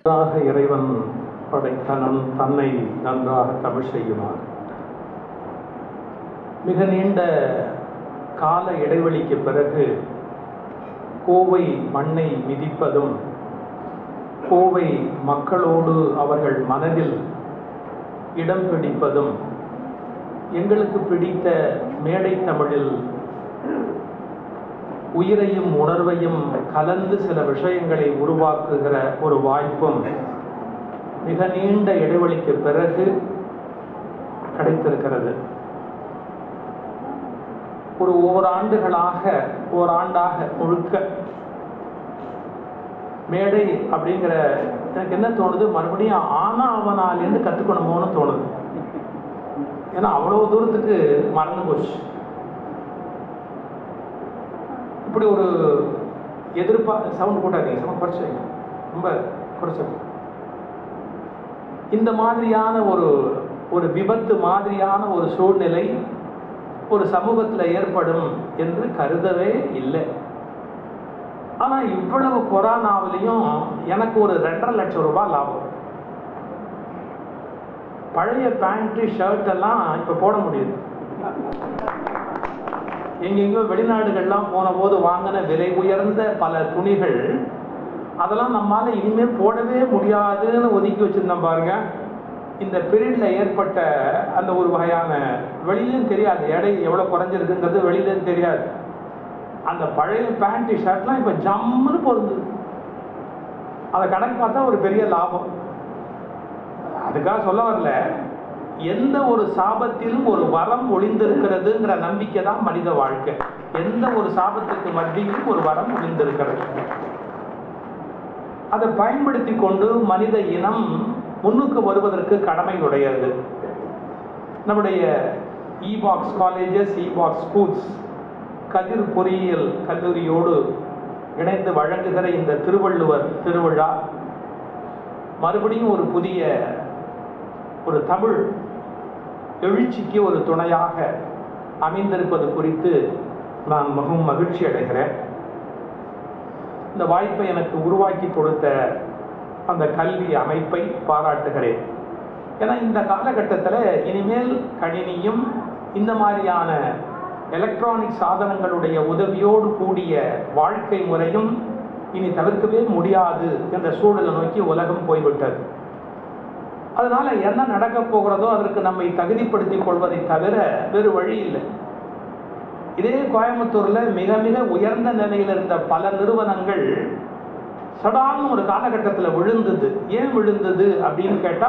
நன்றாக இறைவன் படைத்தனன் தன்னை நன்றாக தமிழ் செய்யுமாறு மிக நீண்ட கால இடைவெளிக்கு பிறகு கோவை மண்ணை மிதிப்பதும் கோவை மக்களோடு அவர்கள் மனதில் இடம் பிடிப்பதும் எங்களுக்கு பிடித்த மேடை தமிழில் உயிரையும் உணர்வையும் கலந்து சில விஷயங்களை உருவாக்குகிற ஒரு வாய்ப்பும் மிக நீண்ட இடைவெளிக்கு பிறகு கிடைத்திருக்கிறது ஒரு ஓராண்டுகளாக ஓராண்டாக முழுக்க மேடை அப்படிங்கிற எனக்கு என்ன தோணுது மறுபடியும் ஆனா அவனாலேருந்து கற்றுக்கணுமோன்னு தோணுது ஏன்னா அவ்வளோ தூரத்துக்கு மறந்து போச்சு இப்படி ஒரு எதிர்ப்பா சவுண்ட் போட்டாதீங்க சவுண்ட் குறைச்சி வைங்க ரொம்ப குறைச்சி இந்த மாதிரியான ஒரு ஒரு விபத்து மாதிரியான ஒரு சூழ்நிலை ஒரு சமூகத்தில் ஏற்படும் என்று கருதவே இல்லை ஆனால் இவ்வளவு கொரோனாவிலையும் எனக்கு ஒரு ரெண்டரை லட்சம் ரூபாய் லாபம் பழைய பேண்ட்டு ஷர்ட் எல்லாம் இப்போ போட முடியுது எங்கெங்கோ வெளிநாடுகள்லாம் போன போது வாங்கின விலை உயர்ந்த பல துணிகள் அதெல்லாம் நம்மால இனிமேல் போடவே முடியாதுன்னு ஒதுக்கி வச்சிருந்தோம் பாருங்க இந்த பீரியட்ல ஏற்பட்ட அந்த ஒரு வகையான வெளியிலும் தெரியாது எடை எவ்வளோ குறைஞ்சிருக்குங்கிறது வெளியிலும் தெரியாது அந்த பழைய பேண்ட் ஷர்ட்லாம் இப்போ ஜம்முன்னு பொருந்துது அதை கணக்கு பார்த்தா ஒரு பெரிய லாபம் அதுக்காக சொல்ல வரல எந்த ஒரு சாபத்திலும் ஒரு வரம் ஒளிந்திருக்கிறதுங்கிற நம்பிக்கை தான் மனித வாழ்க்கை எந்த ஒரு சாபத்துக்கு மத்தியிலும் ஒரு வரம் ஒளிந்திருக்கிறது அதை பயன்படுத்தி கொண்டு மனித இனம் முன்னுக்கு வருவதற்கு கடமை உடையது நம்முடைய ebox colleges ebox schools Kathir பொறியியல் கல்லூரியோடு இணைந்து வழங்குகிற இந்த திருவள்ளுவர் திருவிழா மறுபடியும் ஒரு புதிய ஒரு தமிழ் எழுச்சிக்கு ஒரு துணையாக அமைந்திருப்பது குறித்து நான் மிகவும் மகிழ்ச்சி அடைகிறேன் இந்த வாய்ப்பை எனக்கு உருவாக்கி கொடுத்த அந்த கல்வி அமைப்பை பாராட்டுகிறேன் ஏன்னா இந்த காலகட்டத்தில் இனிமேல் கணினியும் இந்த மாதிரியான எலக்ட்ரானிக் சாதனங்களுடைய உதவியோடு கூடிய வாழ்க்கை முறையும் இனி தவிர்க்கவே முடியாது என்ற சூழலை நோக்கி உலகம் போய்விட்டது அதனால என்ன நடக்க போகிறதோ அதற்கு நம்மை தகுதிப்படுத்திக் கொள்வதை தவிர வேறு வழி இல்லை இதே கோயம்புத்தூர்ல மிக மிக உயர்ந்த நிலையில் இருந்த பல நிறுவனங்கள் சடான்னு ஒரு காலகட்டத்தில் விழுந்தது ஏன் விழுந்தது அப்படின்னு கேட்டா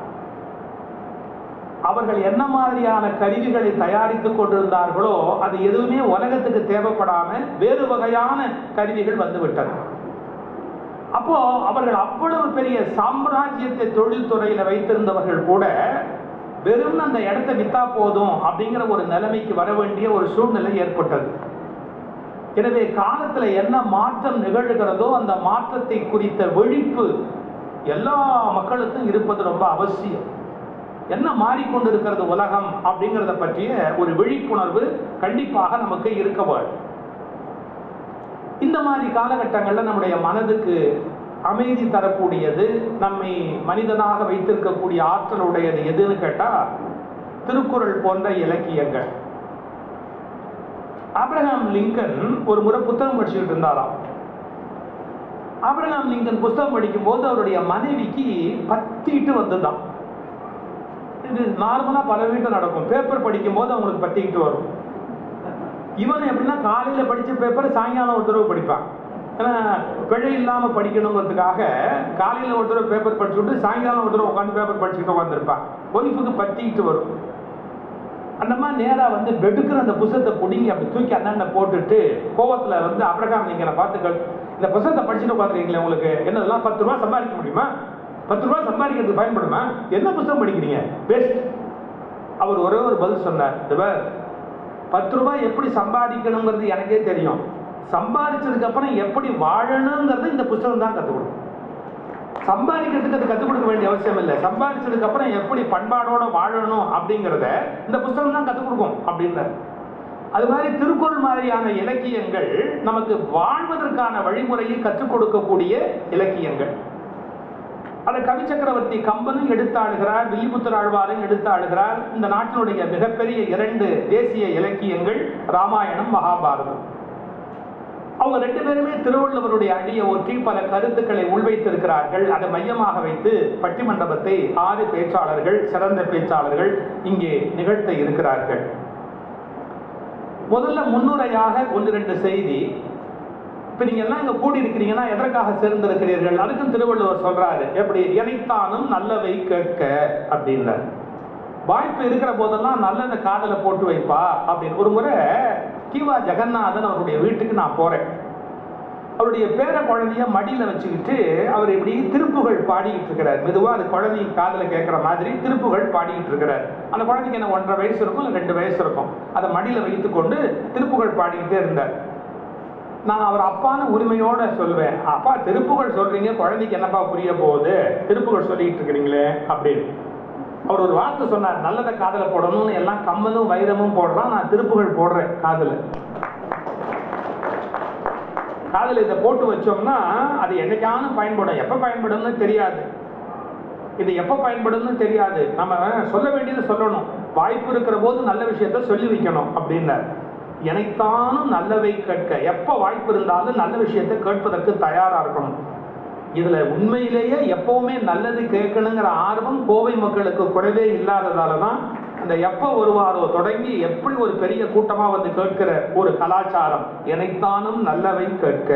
அவர்கள் என்ன மாதிரியான கருவிகளை தயாரித்துக் கொண்டிருந்தார்களோ அது எதுவுமே உலகத்துக்கு தேவைப்படாம வேறு வகையான கருவிகள் வந்து விட்டன அப்போ அவர்கள் அவ்வளவு பெரிய சாம்ராஜ்யத்தை தொழில்துறையில வைத்திருந்தவர்கள் கூட வெறும் அந்த இடத்தை வித்தா போதும் அப்படிங்கிற ஒரு நிலைமைக்கு வர வேண்டிய ஒரு சூழ்நிலை ஏற்பட்டது எனவே காலத்துல என்ன மாற்றம் நிகழ்கிறதோ அந்த மாற்றத்தை குறித்த விழிப்பு எல்லா மக்களுக்கும் இருப்பது ரொம்ப அவசியம் என்ன மாறிக்கொண்டிருக்கிறது உலகம் அப்படிங்கிறத பற்றிய ஒரு விழிப்புணர்வு கண்டிப்பாக நமக்கு இருக்க வேண்டும் இந்த மாதிரி காலகட்டங்களில் நம்முடைய மனதுக்கு அமைதி தரக்கூடியது நம்மை மனிதனாக வைத்திருக்கக்கூடிய ஆற்றல் உடையது எதுன்னு கேட்டா திருக்குறள் போன்ற இலக்கியங்கள் ஆப்ரஹாம் லிங்கன் ஒரு முறை புத்தகம் படிச்சுட்டு இருந்தாராம் ஆப்ரஹாம் லிங்கன் புத்தகம் படிக்கும் போது அவருடைய மனைவிக்கு பத்திட்டு வந்துதான் இது நார்மலா பல வீட்டில் நடக்கும் பேப்பர் படிக்கும் போது அவங்களுக்கு பத்திக்கிட்டு வரும் இவன் எப்படின்னா காலையில படிச்ச பேப்பர் சாயங்காலம் ஒரு தடவை படிப்பான் ஏன்னா பிழை இல்லாம படிக்கணுங்கிறதுக்காக காலையில ஒரு தடவை பேப்பர் படிச்சு விட்டு சாயங்காலம் ஒரு தடவை உட்காந்து பேப்பர் படிச்சுட்டு உட்காந்துருப்பான் ஒய்ஃபுக்கு பத்திக்கிட்டு வரும் அந்த மாதிரி நேரா வந்து பெடுக்கிற அந்த புத்தகத்தை பிடிங்கி அப்படி தூக்கி அண்ணன் போட்டுட்டு கோவத்துல வந்து அப்ரகாம் நீங்க பார்த்துக்கள் இந்த புத்தகத்தை படிச்சுட்டு உட்காந்துருக்கீங்களே உங்களுக்கு என்னதெல்லாம் பத்து ரூபா சம்பாதிக்க முடியுமா பத்து ரூபா சம்பாதிக்கிறதுக்கு பயன்படுமா என்ன புத்தகம் படிக்கிறீங்க பெஸ்ட் அவர் ஒரே ஒரு பதில் சொன்னார் இவர் பத்து ரூபாய் எப்படி சம்பாதிக்கணுங்கிறது எனக்கே தெரியும் சம்பாதிச்சதுக்கு அப்புறம் எப்படி வாழணுங்கிறது இந்த புத்தகம் தான் கற்றுக் கொடுக்கும் சம்பாதிக்கிறதுக்கு அது கற்றுக் கொடுக்க வேண்டிய அவசியம் இல்லை சம்பாதிச்சதுக்கு அப்புறம் எப்படி பண்பாடோட வாழணும் அப்படிங்கிறத இந்த புத்தகம் தான் கற்றுக் கொடுக்கும் அப்படின்னாரு அது மாதிரி திருக்குறள் மாதிரியான இலக்கியங்கள் நமக்கு வாழ்வதற்கான வழிமுறையை கற்றுக் கொடுக்கக்கூடிய இலக்கியங்கள் அதை கவி சக்கரவர்த்தி கம்பனும் எடுத்து ஆளுகிறார் வில்லிபுத்தர் ஆழ்வாரும் எடுத்து ஆளுகிறார் இந்த நாட்டினுடைய மிகப்பெரிய இரண்டு தேசிய இலக்கியங்கள் ராமாயணம் மகாபாரதம் அவங்க ரெண்டு பேருமே திருவள்ளுவருடைய அடியை ஒற்றி பல கருத்துக்களை உள்வைத்திருக்கிறார்கள் அதை மையமாக வைத்து பட்டிமண்டபத்தை ஆறு பேச்சாளர்கள் சிறந்த பேச்சாளர்கள் இங்கே நிகழ்த்த இருக்கிறார்கள் முதல்ல முன்னுரையாக ஒன்று ரெண்டு செய்தி இப்ப நீங்க எல்லாம் இங்க கூடி இருக்கிறீங்கன்னா எதற்காக சேர்ந்திருக்கிறீர்கள் அதுக்கும் திருவள்ளுவர் சொல்றாரு எப்படி எனைத்தானும் நல்லவை கேட்க அப்படின்னார் வாய்ப்பு இருக்கிற போதெல்லாம் நல்லதை காதல போட்டு வைப்பா அப்படின்னு ஒரு முறை கிவா ஜெகநாதன் அவருடைய வீட்டுக்கு நான் போறேன் அவருடைய பேர குழந்தைய மடியில வச்சுக்கிட்டு அவர் இப்படி திருப்புகள் பாடிக்கிட்டு இருக்கிறார் மெதுவா அது குழந்தை காதல கேட்கிற மாதிரி திருப்புகள் பாடிக்கிட்டு இருக்கிறார் அந்த குழந்தைக்கு என்ன ஒன்றரை வயசு இருக்கும் இல்லை ரெண்டு வயசு இருக்கும் அதை மடியில வைத்துக் கொண்டு திருப்புகள் பாடிக்கிட்டே இருந்தார் நான் அவர் அப்பான்னு உரிமையோட சொல்வேன் அப்பா திருப்புகள் சொல்றீங்க குழந்தைக்கு என்னப்பா புரிய போகுது திருப்புகள் சொல்லிட்டு இருக்கிறீங்களே அப்படின்னு அவர் ஒரு வார்த்தை சொன்னார் நல்லதை காதல போடணும்னு எல்லாம் கம்மலும் வைரமும் போடுறான் நான் திருப்புகள் போடுறேன் காதல காதல இதை போட்டு வச்சோம்னா அது என்னைக்கான பயன்படும் எப்ப பயன்படும்னு தெரியாது இது எப்ப பயன்படும்னு தெரியாது நம்ம சொல்ல வேண்டியது சொல்லணும் வாய்ப்பு இருக்கிற போது நல்ல விஷயத்த சொல்லி வைக்கணும் அப்படின்னார் எனத்தானும் நல்லவை கேட்க எப்ப வாய்ப்பு இருந்தாலும் நல்ல விஷயத்தை கேட்பதற்கு தயாரா இருக்கணும் இதுல உண்மையிலேயே எப்பவுமே நல்லது கேட்கணுங்கிற ஆர்வம் கோவை மக்களுக்கு குறைவே இல்லாததால தான் அந்த எப்ப வருவாரோ தொடங்கி எப்படி ஒரு பெரிய கூட்டமா வந்து கேட்கிற ஒரு கலாச்சாரம் எனைத்தானும் நல்லவை கேட்க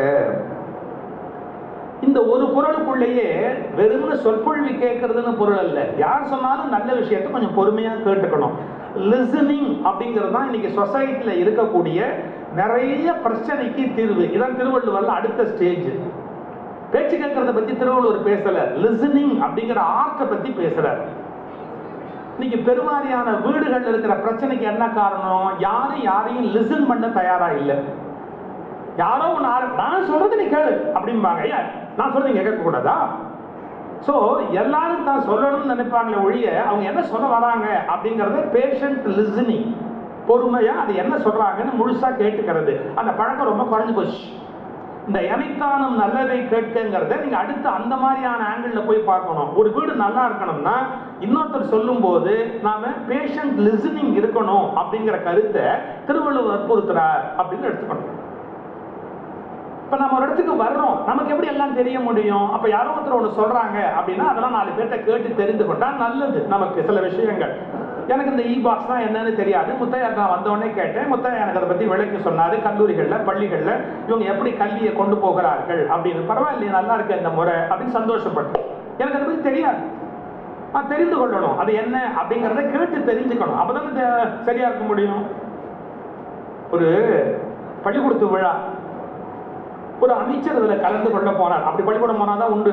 இந்த ஒரு குரலுக்குள்ளேயே வெறும்னு சொற்பொழிவு கேட்கறதுன்னு பொருள் அல்ல யார் சொன்னாலும் நல்ல விஷயத்தை கொஞ்சம் பொறுமையா கேட்டுக்கணும் லிசனிங் அப்படிங்கிறது தான் இன்னைக்கு சொசைட்டில இருக்கக்கூடிய நிறைய பிரச்சனைக்கு தீர்வு இதான் திருவள்ளுவர்ல அடுத்த ஸ்டேஜ் பேச்சு கேட்கறத பத்தி திருவள்ளுவர் பேசல லிசனிங் அப்படிங்கிற ஆர்ட்டை பத்தி பேசுறாரு இன்னைக்கு பெருவாரியான வீடுகள்ல இருக்கிற பிரச்சனைக்கு என்ன காரணம் யாரும் யாரையும் லிசன் பண்ண தயாரா இல்லை யாரோ ஒன்று ஆர- நான் சொல்றது நீ கேளு அப்படிம்பாங்க ஐயா நான் சொல்றது நீங்க கேட்க கூடாதா ஸோ எல்லாரும் தான் சொல்லணும்னு நினைப்பாங்களே ஒழிய அவங்க என்ன சொல்ல வராங்க அப்படிங்கறத பேஷண்ட் லிசனிங் பொறுமையா அது என்ன சொல்றாங்கன்னு முழுசா கேட்டுக்கிறது அந்த பழக்கம் ரொம்ப குறைஞ்சு போச்சு இந்த எனைத்தானும் நல்லதை கேட்கங்கிறத நீங்க அடுத்து அந்த மாதிரியான ஆங்கிள் போய் பார்க்கணும் ஒரு வீடு நல்லா இருக்கணும்னா இன்னொருத்தர் சொல்லும்போது நாம பேஷண்ட் லிசனிங் இருக்கணும் அப்படிங்கிற கருத்தை திருவள்ளுவர் வற்புறுத்துறார் அப்படின்னு எடுத்துக்கணும் இப்ப நம்ம ஒரு இடத்துக்கு வர்றோம் நமக்கு எப்படி எல்லாம் தெரிய முடியும் அப்ப யாரோ ஒருத்தர் ஒன்று சொல்றாங்க அப்படின்னா அதெல்லாம் நாலு பேர்ட்ட கேட்டு தெரிந்து கொண்டா நல்லது நமக்கு சில விஷயங்கள் எனக்கு இந்த இ பாக்ஸ் தான் என்னன்னு தெரியாது முத்தையா நான் வந்த உடனே கேட்டேன் முத்தையா எனக்கு அதை பத்தி விளக்கி சொன்னாரு கல்லூரிகள்ல பள்ளிகள்ல இவங்க எப்படி கல்வியை கொண்டு போகிறார்கள் அப்படின்னு பரவாயில்லையே நல்லா இருக்கு இந்த முறை அப்படின்னு சந்தோஷப்பட்டேன் எனக்கு அதை பத்தி தெரியாது நான் தெரிந்து கொள்ளணும் அது என்ன அப்படிங்கறத கேட்டு தெரிஞ்சுக்கணும் அப்பதான் இது சரியா இருக்க முடியும் ஒரு பள்ளிக்கூடத்து விழா ஒரு அமைச்சர் இதுல கலந்து கொள்ள போனார் அப்படி பள்ளிக்கூடம் போனாதான் உண்டு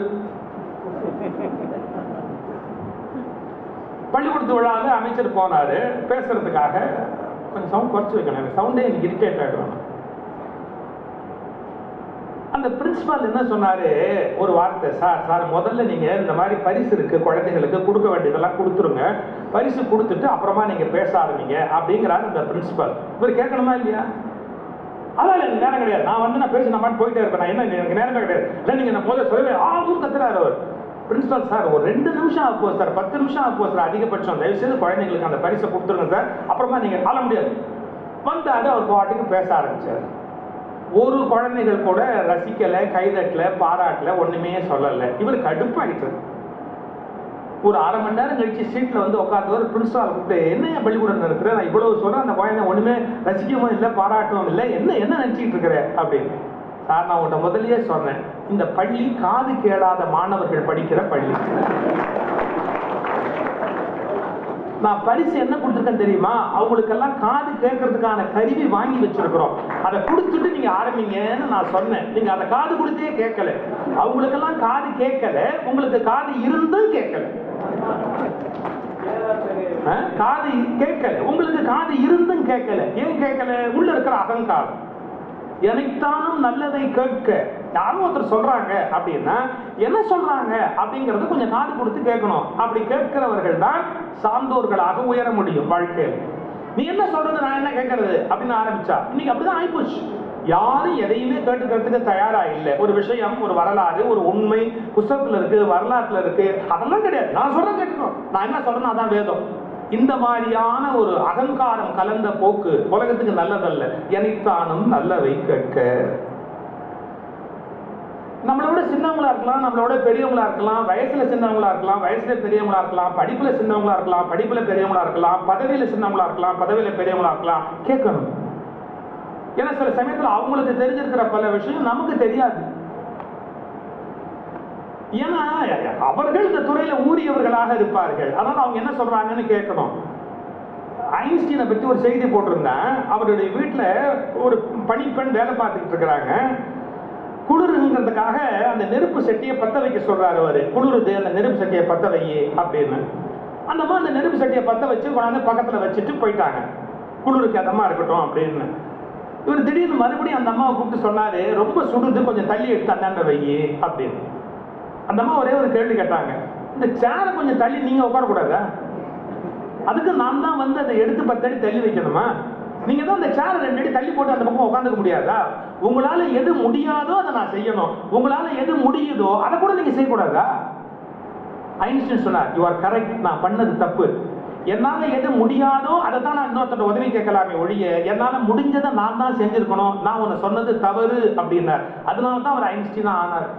பள்ளிக்கூடத்து விழாவில் அமைச்சர் போனாரு பேசுறதுக்காக கொஞ்சம் சவுண்ட் குறைச்சு வைக்கணும் எனக்கு சவுண்டே எனக்கு இரிட்டேட் ஆகிடும் அந்த பிரின்சிபால் என்ன சொன்னாரு ஒரு வார்த்தை சார் சார் முதல்ல நீங்க இந்த மாதிரி பரிசு இருக்கு குழந்தைகளுக்கு கொடுக்க வேண்டியதெல்லாம் கொடுத்துருங்க பரிசு கொடுத்துட்டு அப்புறமா நீங்க பேச ஆரம்பிங்க அப்படிங்கிறாரு அந்த பிரின்சிபால் இவர் கேட்கணுமா இல்லையா அதான் எனக்கு நேரம் கிடையாது நான் வந்து நான் பேசி நான் பாட்டு போயிட்டே இருப்பேன் நான் என்ன எனக்கு நேரம் கிடையாது இல்லை நீங்க நான் முதல்ல சொல்லவே ஆகும் கத்துறாரு அவர் பிரின்சிபால் சார் ஒரு ரெண்டு நிமிஷம் ஆக போகுது சார் பத்து நிமிஷம் ஆக போகுது சார் அதிகபட்சம் தயவு செய்து குழந்தைங்களுக்கு அந்த பரிசை கொடுத்துருங்க சார் அப்புறமா நீங்க ஆள முடியாது வந்தாரு அவர் பாட்டுக்கு பேச ஆரம்பிச்சார் ஒரு குழந்தைகள் கூட ரசிக்கல கைதட்டல பாராட்டல ஒண்ணுமே சொல்லல இவர் கடுப்பாயிட்டு ஒரு அரை மணி நேரம் கழிச்சு சீட்ல வந்து உட்காந்து ஒரு பிரின்சிபால் கூப்பிட்டு என்ன பள்ளிக்கூடம் நடத்துற நான் இவ்வளவு சொல்றேன் அந்த குழந்தை ஒண்ணுமே ரசிக்கவும் இல்லை பாராட்டவும் இல்லை என்ன என்ன நினைச்சிட்டு இருக்கிற அப்படின்னு சார் நான் உன்கிட்ட முதல்லயே சொன்னேன் இந்த பள்ளி காது கேளாத மாணவர்கள் படிக்கிற பள்ளி நான் பரிசு என்ன கொடுத்துருக்கேன் தெரியுமா அவங்களுக்கெல்லாம் காது கேட்கறதுக்கான கருவி வாங்கி வச்சிருக்கிறோம் அதை கொடுத்துட்டு நீங்க ஆரம்பிங்கன்னு நான் சொன்னேன் நீங்க அதை காது கொடுத்தே கேட்கல அவங்களுக்கெல்லாம் காது கேட்கல உங்களுக்கு காது இருந்தும் கேட்கல ஆ? காது கேட்கல உங்களுக்கு காது இருந்தும் கேட்கல ஏன் கேட்கல உள்ள இருக்கிற அகங்காரம் எனைத்தானும் நல்லதை கேட்க யாரும் ஒருத்தர் சொல்றாங்க அப்படின்னா என்ன சொல்றாங்க அப்படிங்கறது கொஞ்சம் காது கொடுத்து கேட்கணும் அப்படி கேட்கிறவர்கள் தான் சான்றோர்களாக உயர முடியும் வாழ்க்கையில் நீ என்ன சொல்றது நான் என்ன கேட்கறது அப்படின்னு ஆரம்பிச்சா இன்னைக்கு அப்படிதான் ஆயிப்போச்சு யாரும் எதையுமே கேட்டுக்கிறதுக்கு தயாரா இல்லை ஒரு விஷயம் ஒரு வரலாறு ஒரு உண்மை புஸ்தகத்துல இருக்கு வரலாற்றுல இருக்கு அதெல்லாம் கிடையாது நான் சொல்றேன் கேட்டுக்கணும் நான் என்ன சொல்றேன்னா அதான் வேதம் இந்த மாதிரியான ஒரு அகங்காரம் கலந்த போக்கு உலகத்துக்கு நல்லதல்ல எனித்தானும் நல்லவை கேட்க நம்மளை விட சின்னவங்களா இருக்கலாம் நம்மளை விட பெரியவங்களா இருக்கலாம் வயசுல சின்னவங்களா இருக்கலாம் வயசுல பெரியவங்களா இருக்கலாம் படிப்புல சின்னவங்களா இருக்கலாம் படிப்புல பெரியவங்களா இருக்கலாம் பதவியில சின்னவங்களா இருக்கலாம் பதவியில பெரியவங்களா இருக்கலாம் கேட்கணும் ஏன்னா சில சமயத்துல அவங்களுக்கு தெரிஞ்சிருக்கிற பல விஷயம் நமக்கு தெரியாது ஏன்னா அவர்கள் இந்த துறையில ஊறியவர்களாக இருப்பார்கள் அதனால அவங்க என்ன சொல்றாங்கன்னு கேட்கணும் ஐன்ஸ்டீனை பத்தி ஒரு செய்தி போட்டிருந்தேன் அவருடைய வீட்டுல ஒரு பணிப்பெண் வேலை பார்த்துக்கிட்டு இருக்கிறாங்க குளிருங்கிறதுக்காக அந்த நெருப்பு சட்டியை பத்த வைக்க சொல்றாரு அவரு குளிருது அந்த நெருப்பு சட்டியை பத்த வை அப்படின்னு அந்த அம்மா அந்த நெருப்பு சட்டியை பத்த வச்சு கொண்டாந்து பக்கத்துல வச்சுட்டு போயிட்டாங்க குளிருக்கு அதமா இருக்கட்டும் அப்படின்னு இவர் திடீர்னு மறுபடியும் அந்த அம்மாவை கூப்பிட்டு சொன்னாரு ரொம்ப சுடுது கொஞ்சம் தள்ளி எடுத்து அந்தாண்ட வை அப்படின்னு அந்த அம்மா ஒரே ஒரு கேள்வி கேட்டாங்க இந்த சேரை கொஞ்சம் தள்ளி நீங்க உட்காரக்கூடாதா அதுக்கு நான் தான் வந்து அதை எடுத்து பத்தடி தள்ளி வைக்கணுமா நீங்க தான் அந்த சேரை ரெண்டு அடி தள்ளி போட்டு அந்த பக்கம் உட்காந்துக்க முடியாதா உங்களால எது முடியாதோ அதை நான் செய்யணும் உங்களால எது முடியுதோ அதை கூட நீங்க செய்யக்கூடாதா ஐன்ஸ்டைன் சொன்னார் யூ ஆர் கரெக்ட் நான் பண்ணது தப்பு என்னால எது முடியாதோ அதை தான் நான் இன்னொருத்தர் உதவி கேட்கலாமே ஒழிய என்னால முடிஞ்சதை நான் தான் செஞ்சிருக்கணும் நான் உன்னை சொன்னது தவறு அப்படின்னார் அதனால தான் அவர் ஐன்ஸ்டீனா ஆனார்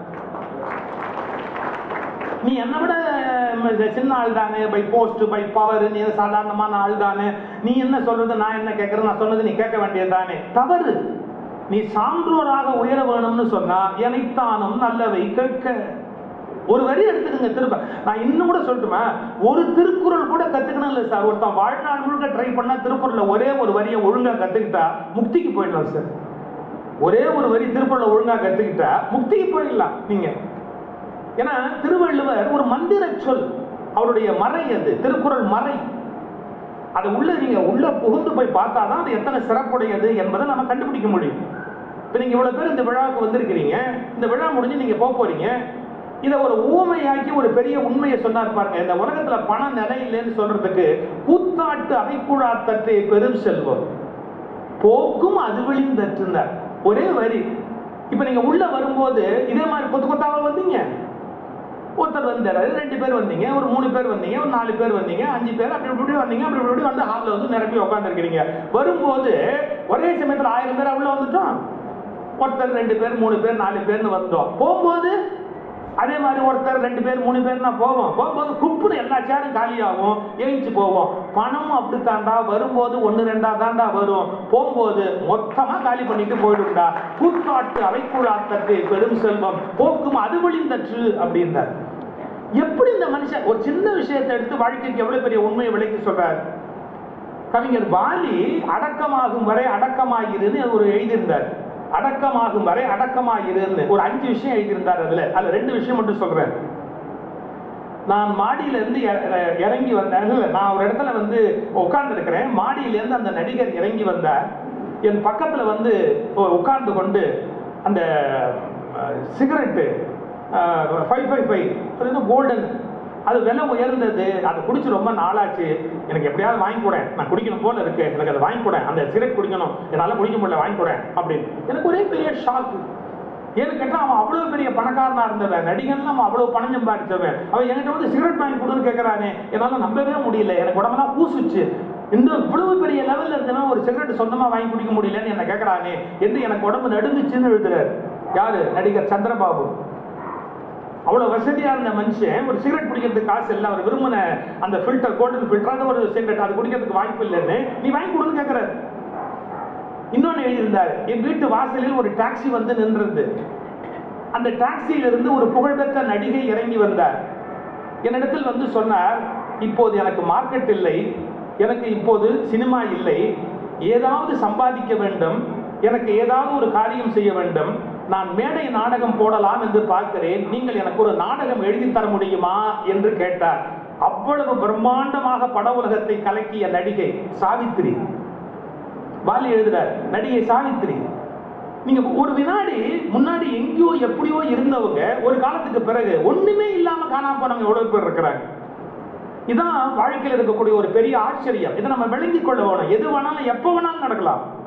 நீ என்னை விட ம், சின்ன ஆள் தானே பை போஸ்ட் பை பவர் நீ சாதாரணமான ஆள் தானே நீ என்ன சொல்றது நான் என்ன கேட்கறது நான் சொன்னது நீ கேட்க வேண்டியது தானே தவறு நீ சான்றோராக உயர வேணும்னு சொன்னா எனைத்தானும் நல்லவை கேட்க ஒரு வரி எடுத்துக்கங்க திரும்ப நான் இன்னும் கூட சொல்லட்டுமா ஒரு திருக்குறள் கூட கத்துக்கணும் இல்லை சார் ஒருத்தன் வாழ்நாள் முழுக்க ட்ரை பண்ணா திருக்குறள்ல ஒரே ஒரு வரியை ஒழுங்கா கத்துக்கிட்டா முக்திக்கு போயிடலாம் சார் ஒரே ஒரு வரி திருக்குறளை ஒழுங்கா கத்துக்கிட்டா முக்திக்கு போயிடலாம் நீங்க ஏன்னா திருவள்ளுவர் ஒரு மந்திர சொல் அவருடைய மறை அது திருக்குறள் மறை அது உள்ள நீங்க உள்ள புகுந்து போய் பார்த்தாதான் அது எத்தனை சிறப்புடையது என்பதை நம்ம கண்டுபிடிக்க முடியும் இப்போ நீங்க இவ்வளவு பேர் இந்த விழாவுக்கு வந்திருக்கிறீங்க இந்த விழா முடிஞ்சு நீங்க போக போறீங்க இதை ஒரு ஊமையாக்கி ஒரு பெரிய உண்மையை சொன்னார் பாருங்க இந்த உலகத்துல பணம் நிலையில்லைன்னு சொல்றதுக்கு கூத்தாட்டு அவைக்குழா தட்டை பெரும் செல்வம் போக்கும் அது விழிந்தற்றுனார் ஒரே வரி இப்ப நீங்க உள்ள வரும்போது இதே மாதிரி கொத்து கொத்தாவா வந்தீங்க ஒருத்தர் வந்தாரு ரெண்டு பேர் வந்தீங்க ஒரு மூணு பேர் வந்தீங்க ஒரு நாலு பேர் வந்தீங்க அஞ்சு பேர் அப்படி இப்படி இப்படி வந்தீங்க அப்படி இப்படி இப்படி வந்து ஹாலில் வந்து நிரப்பி உட்காந்துருக்கிறீங்க வரும்போது ஒரே சமயத்தில் ஆயிரம் பேர் உள்ள வந்துட்டோம் ஒருத்தர் ரெண்டு பேர் மூணு பேர் நாலு பேர்னு வந்தோம் போகும்போது அதே மாதிரி ஒருத்தர் ரெண்டு பேர் மூணு பேர்னா போவோம் போகும்போது குப்புன்னு எல்லா சேரும் காலியாகும் எழுந்து போவோம் பணமும் அப்படி தாண்டா வரும்போது ஒன்று ரெண்டா தாண்டா வரும் போகும்போது மொத்தமாக காலி பண்ணிட்டு போயிடும்டா கூத்தாட்டு அவைக்குழாத்தட்டு பெரும் செல்வம் போக்கும் அது விழிந்தற்று அப்படின்றார் எப்படி இந்த மனுஷன் ஒரு சின்ன விஷயத்தை எடுத்து வாழ்க்கைக்கு எவ்வளவு பெரிய உண்மையை விளக்கி சொல்றார் கவிஞர் பாலி அடக்கமாகும் வரை அடக்கமாயிருன்னு ஒரு எழுதியிருந்தார் அடக்கமாகும் வரை அடக்கமாயிருன்னு ஒரு அஞ்சு விஷயம் எழுதியிருந்தார் அதுல அதுல ரெண்டு விஷயம் மட்டும் சொல்றேன் நான் மாடியில இருந்து இற- இற- இறங்கி வந்தேன் இல்ல, நான் ஒரு இடத்துல வந்து உட்கார்ந்து இருக்கிறேன் மாடியில இருந்து அந்த நடிகர் இறங்கி வந்தார் என் பக்கத்துல வந்து உட்கார்ந்து கொண்டு அந்த சிகரெட்டு ஃபைவ் ஃபைவ் ஃபைவ் அது வந்து கோல்டன் அது விலை உயர்ந்தது அதை குடிச்சு ரொம்ப நாளாச்சு எனக்கு எப்படியாவது வாங்கி கூட நான் குடிக்கணும் போல இருக்கு எனக்கு அதை வாங்கி கூட அந்த சிகரெட் குடிக்கணும் என்னால் குடிக்க முடியல வாங்கி கூட அப்படின்னு எனக்கு ஒரே பெரிய ஷாக் ஏன்னு கேட்டா அவன் அவ்வளவு பெரிய பணக்காரனா இருந்தவன் நடிகன்லாம் அவன் அவ்வளவு பணம் சம்பாதிச்சவன் அவன் என்கிட்ட வந்து சிகரெட் வாங்கி கொடுன்னு கேட்கறானே என்னால நம்பவே முடியல எனக்கு உடம்பெல்லாம் பூசுச்சு இந்த இவ்வளவு பெரிய லெவல்ல இருந்தவன் ஒரு சிகரெட் சொந்தமா வாங்கி குடிக்க முடியலன்னு என்ன கேட்கறானே என்று எனக்கு உடம்பு நடுங்குச்சுன்னு எழுதுறாரு யாரு நடிகர் சந்திரபாபு அவ்வளவு வசதியா இருந்த மனுஷன் ஒரு சிகரெட் குடிக்கிறதுக்கு காசு இல்லை அவர் விரும்பின அந்த ஃபில்டர் கோல்டன் ஃபில்டர் அந்த ஒரு சிகரெட் அது குடிக்கிறதுக்கு வாய்ப்பு இல்லைன்னு நீ வாங்கி கொடுன்னு கேட்கறாரு இன்னொன்னு எழுதியிருந்தார் என் வீட்டு வாசலில் ஒரு டாக்ஸி வந்து நின்றது அந்த டாக்ஸியில இருந்து ஒரு புகழ்பெற்ற நடிகை இறங்கி வந்தார் என்னிடத்தில் வந்து சொன்னார் இப்போது எனக்கு மார்க்கெட் இல்லை எனக்கு இப்போது சினிமா இல்லை ஏதாவது சம்பாதிக்க வேண்டும் எனக்கு ஏதாவது ஒரு காரியம் செய்ய வேண்டும் நான் மேடை நாடகம் போடலாம் என்று பார்க்கிறேன் நீங்கள் எனக்கு ஒரு நாடகம் எழுதி தர முடியுமா என்று கேட்டார் அவ்வளவு பிரம்மாண்டமாக பட உலகத்தை கலக்கிய நடிகை சாவித்திரி வாலி எழுதுறார் நடிகை சாவித்திரி நீங்க ஒரு வினாடி முன்னாடி எங்கேயோ எப்படியோ இருந்தவங்க ஒரு காலத்துக்கு பிறகு ஒண்ணுமே இல்லாம காணாம போனவங்க எவ்வளவு பேர் இருக்கிறாங்க இதான் வாழ்க்கையில் இருக்கக்கூடிய ஒரு பெரிய ஆச்சரியம் இதை நம்ம விளங்கிக் கொள்ள வேணும் எது வேணாலும் எப்போ வேணாலும் நடக்கலாம்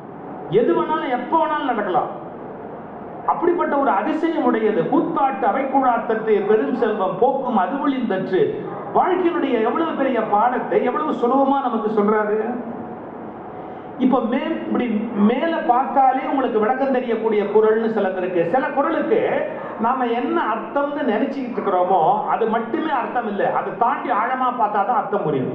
எது வேணாலும் எப்போ வேணாலும் நடக்கலாம் அப்படிப்பட்ட ஒரு அதிசயம் உடையது கூத்தாட்டு அவைக்குழாத்தற்று பெரும் செல்வம் போக்கும் அதுவொழின் தற்று வாழ்க்கையினுடைய எவ்வளவு பெரிய பாடத்தை எவ்வளவு சுலபமா நமக்கு சொல்றாரு இப்ப மே இப்படி மேல பார்த்தாலே உங்களுக்கு விளக்கம் தெரியக்கூடிய குரல்னு சிலது இருக்கு சில குரலுக்கு நாம என்ன அர்த்தம்னு நினைச்சுக்கிட்டு இருக்கிறோமோ அது மட்டுமே அர்த்தம் இல்லை அதை தாண்டி ஆழமா பார்த்தா தான் அர்த்தம் புரியும்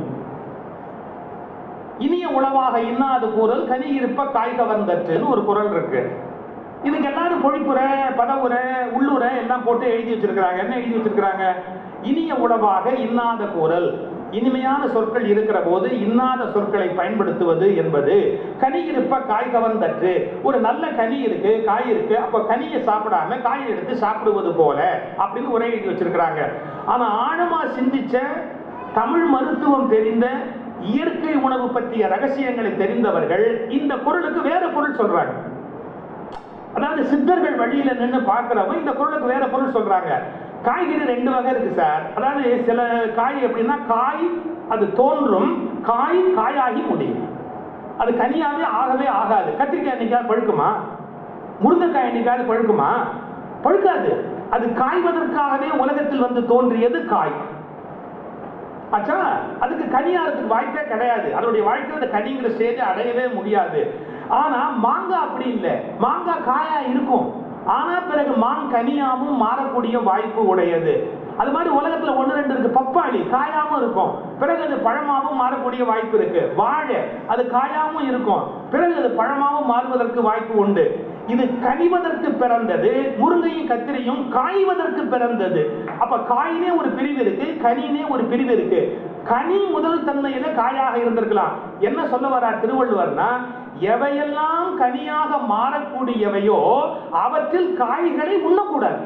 இனிய உளவாக இன்னாது கூறல் கனி இருப்ப காய் கவர்ந்தற்றுன்னு ஒரு குரல் இருக்கு இதுக்கு எல்லாரும் பொழிப்புரை பதவுரை உள்ளுரை எல்லாம் போட்டு எழுதி வச்சிருக்கிறாங்க என்ன எழுதி வச்சிருக்கிறாங்க இனிய உணவாக இன்னாத கூறல் இனிமையான சொற்கள் இருக்கிற போது இன்னாத சொற்களை பயன்படுத்துவது என்பது கனி இருப்ப காய் கவர்ந்தற்று ஒரு நல்ல கனி இருக்கு காய் இருக்கு அப்ப கனியை சாப்பிடாம காய் எடுத்து சாப்பிடுவது போல அப்படின்னு உரை எழுதி வச்சிருக்கிறாங்க ஆனா ஆழமா சிந்திச்ச தமிழ் மருத்துவம் தெரிந்த இயற்கை உணவு பற்றிய ரகசியங்களை தெரிந்தவர்கள் இந்த குரலுக்கு வேற பொருள் சொல்றாங்க அதாவது சித்தர்கள் வழியில நின்று பார்க்கிறவங்க இந்த குரலுக்கு வேற பொருள் சொல்றாங்க காய்கறி ரெண்டு வகை இருக்கு சார் அதாவது சில காய் எப்படின்னா காய் அது தோன்றும் காய் காயாகி முடியும் அது கனியாவே ஆகவே ஆகாது கத்திரிக்காய் என்னைக்காவது பழுக்குமா முருங்கைக்காய் என்னைக்காவது பழுக்குமா பழுக்காது அது காய்வதற்காகவே உலகத்தில் வந்து தோன்றியது காய் ஆச்சா அதுக்கு கனியாகிறதுக்கு வாய்ப்பே கிடையாது அதனுடைய வாழ்க்கையில் அந்த கனிங்கிற ஸ்டேஜ் அடையவே முடியாது ஆனா மாங்காய் அப்படி இல்லை மாங்காய் காயா இருக்கும் ஆனா பிறகு மான் கனியாவும் மாறக்கூடிய வாய்ப்பு உடையது அது மாதிரி உலகத்துல ஒண்ணு ரெண்டு இருக்கு பப்பாளி காயாவும் இருக்கும் பிறகு அது பழமாவும் மாறக்கூடிய வாய்ப்பு இருக்கு வாழை அது காயாவும் இருக்கும் பிறகு அது பழமாவும் மாறுவதற்கு வாய்ப்பு உண்டு இது கனிவதற்கு பிறந்தது முருங்கையும் கத்திரியும் காய்வதற்கு பிறந்தது அப்ப காயினே ஒரு பிரிவு இருக்கு கனினே ஒரு பிரிவு இருக்கு கனி முதல் தன்மையில காயாக இருந்திருக்கலாம் என்ன சொல்ல வர்றார் திருவள்ளுவர்னா எவையெல்லாம் கனியாக மாறக்கூடியவையோ அவற்றில் காய்களை உண்ணக்கூடாது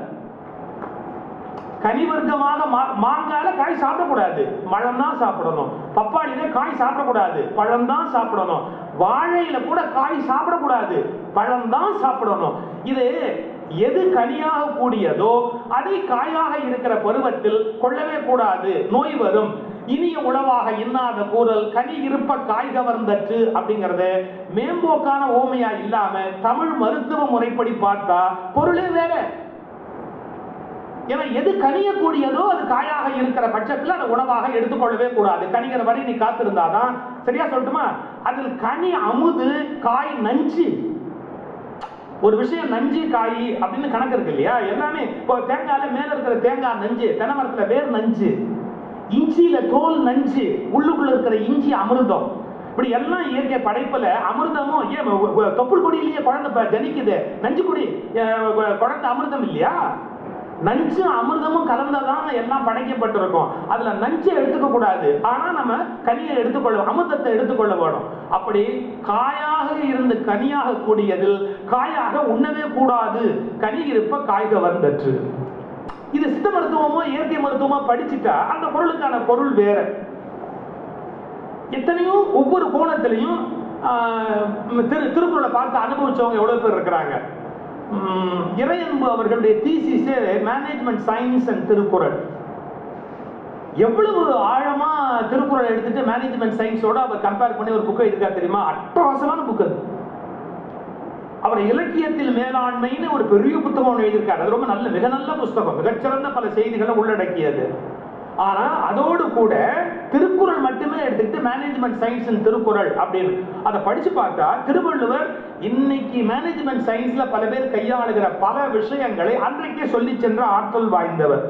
கனி வர்க்கமாக மா- மாங்காயில காய் சாப்பிடக்கூடாது பழம் தான் சாப்பிடணும் பப்பாளியில காய் சாப்பிடக்கூடாது பழம் தான் சாப்பிடணும் வாழையில கூட காய் சாப்பிடக்கூடாது பழம் தான் சாப்பிடணும் இது எது கனியாக கூடியதோ அதை காயாக இருக்கிற பருவத்தில் கொள்ளவே கூடாது நோய் வரும் இனிய உணவாக இன்னாத கூறல் கனி இருப்ப காய் கவர்ந்தற்று அப்படிங்கறது மேம்போக்கான ஓமையா இல்லாம தமிழ் மருத்துவ முறைப்படி பார்த்தா பொருளே வேற ஏன்னா எது கனியக்கூடியதோ அது காயாக இருக்கிற பட்சத்தில் அதை உணவாக எடுத்துக்கொள்ளவே கூடாது கனிகிற வரை நீ காத்திருந்தாதான் சரியா சொல்லட்டுமா அதில் கனி அமுது காய் நஞ்சு ஒரு விஷயம் நஞ்சு காய் அப்படின்னு கணக்கு இருக்கு இல்லையா எல்லாமே இப்போ தேங்காயில மேல இருக்கிற தேங்காய் நஞ்சு தென்னை மரத்துல வேர் நஞ்சு இஞ்சியில தோல் நஞ்சு உள்ளுக்குள்ள இருக்கிற இஞ்சி அமிர்தம் இப்படி எல்லாம் இயற்கை படைப்புல அமிர்தமும் ஏன் வ- வ- தொப்புள் கொடியிலேயே குழந்தை ப- ஜனிக்குது நஞ்சு கொடி அஹ், வ- குழந்தை அமிர்தம் இல்லையா நஞ்சும் அமிர்தமும் கலந்ததான் எல்லாம் படைக்கப்பட்டிருக்கும் அதுல நஞ்சை எடுத்துக்க கூடாது ஆனா நம்ம கனியை எடுத்துக்கொள்ள அமிர்தத்தை எடுத்துக்கொள்ள வேணும் அப்படி காயாக இருந்து கனியாக கூடியதில் காயாக உண்ணவே கூடாது கனி இருப்ப காய்க வந்தற்று இது சித்த மருத்துவமோ இயற்கை மருத்துவமோ படிச்சுட்டா அந்த பொருளுக்கான பொருள் வேற எத்தனையோ ஒவ்வொரு கோணத்திலையும் ஆஹ், திரு திருக்குறளை பார்த்து அனுபவிச்சவங்க எவ்வளவு பேர் இருக்கிறாங்க உம், இறையன்பு அவர்களுடைய தீசிஸே மேனேஜ்மெண்ட் சயின்ஸ் அண்ட் திருக்குறள் எவ்வளவு ஆழமா திருக்குறள் எடுத்துட்டு மேனேஜ்மெண்ட் சயின்ஸோட அவர் கம்பேர் பண்ணி ஒரு புக்கை எழுதிருக்காரு தெரியுமா அட்டகாசமான புக் அது அவர் இலக்கியத்தில் மேலாண்மைன்னு ஒரு பெரிய புத்தகம் ஒன்று எழுதியிருக்காரு அது ரொம்ப நல்ல மிக நல்ல புஸ்தகம் மிகச்சிறந்த பல செய்திகளை உள்ளடக்கியது ஆனா அதோடு கூட திருக்குறள் மட்டுமே எடுத்துக்கிட்டு மேனேஜ்மெண்ட் சயின்ஸ் திருக்குறள் அப்படின்னு அதை படிச்சு பார்த்தா திருவள்ளுவர் இன்னைக்கு மேனேஜ்மெண்ட் சயின்ஸ்ல பல பேர் கையாளுகிற பல விஷயங்களை அன்றைக்கே சொல்லி சென்ற ஆற்றல் வாய்ந்தவர்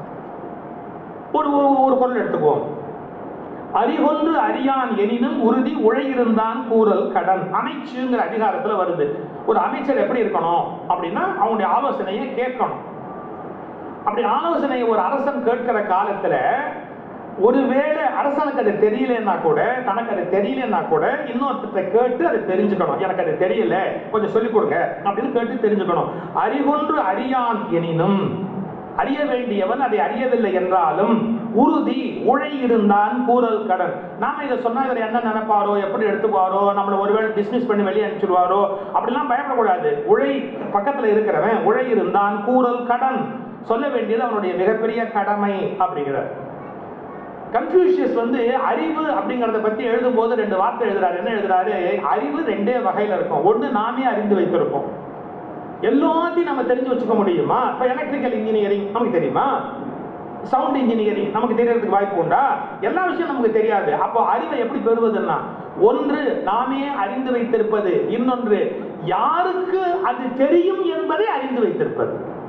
ஒரு ஒரு- ஒரு குரல் எடுத்துக்குவோம் அறிகொன்று அறியான் எனினும் உறுதி உழையிருந்தான் கூறல் கடன் அமைச்சுங்கிற அதிகாரத்துல வருது ஒரு அமைச்சர் எப்படி இருக்கணும் அப்படின்னா அவங்களுடைய ஆலோசனையை கேட்கணும் அப்படி ஆலோசனையை ஒரு அரசன் கேட்கிற காலத்துல ஒருவேளை அரசனுக்கு அது தெரியலன்னா கூட தனக்கு அது தெரியலன்னா கூட இன்னொருத்தரை கேட்டு அதை தெரிஞ்சுக்கணும் எனக்கு அது தெரியல கொஞ்சம் சொல்லிக் கொடுங்க அப்படின்னு கேட்டு தெரிஞ்சுக்கணும் அறிகொன்று அறியான் எனினும் அறிய வேண்டியவன் அதை அறியவில்லை என்றாலும் உறுதி உழை இருந்தான் கூறல் கடன் நாம இதை சொன்னா இவர் என்ன நினைப்பாரோ எப்படி எடுத்துக்குவாரோ நம்மளை ஒருவேளை டிஸ்மிஸ் பண்ணி வெளியே அனுப்பிச்சிடுவாரோ அப்படிலாம் பயப்படக்கூடாது உழை பக்கத்துல இருக்கிறவன் உழை இருந்தான் கூறல் கடன் சொல்ல வேண்டியது அவனுடைய மிகப்பெரிய கடமை அப்படிங்கிறார் கன்ஃபியூஷியஸ் வந்து அறிவு அப்படிங்கறத பத்தி எழுதும்போது ரெண்டு வார்த்தை எழுதுறாரு என்ன எழுதுறாரு அறிவு ரெண்டே வகையில இருக்கும் ஒண்ணு நாமே அறிந்து வைத்திருப்போம் எல்லாத்தையும் நம்ம தெரிஞ்சு வச்சுக்க முடியுமா இப்ப எலக்ட்ரிக்கல் இன்ஜினியரிங் நமக்கு தெரியுமா சவுண்ட் இன்ஜினியரிங் நமக்கு தெரியறதுக்கு வாய்ப்பு உண்டா எல்லா விஷயம் நமக்கு தெரியாது அப்போ அறிவை எப்படி பெறுவதுன்னா ஒன்று நாமே அறிந்து வைத்திருப்பது இன்னொன்று யாருக்கு அது தெரியும் என்பதை அறிந்து வைத்திருப்பது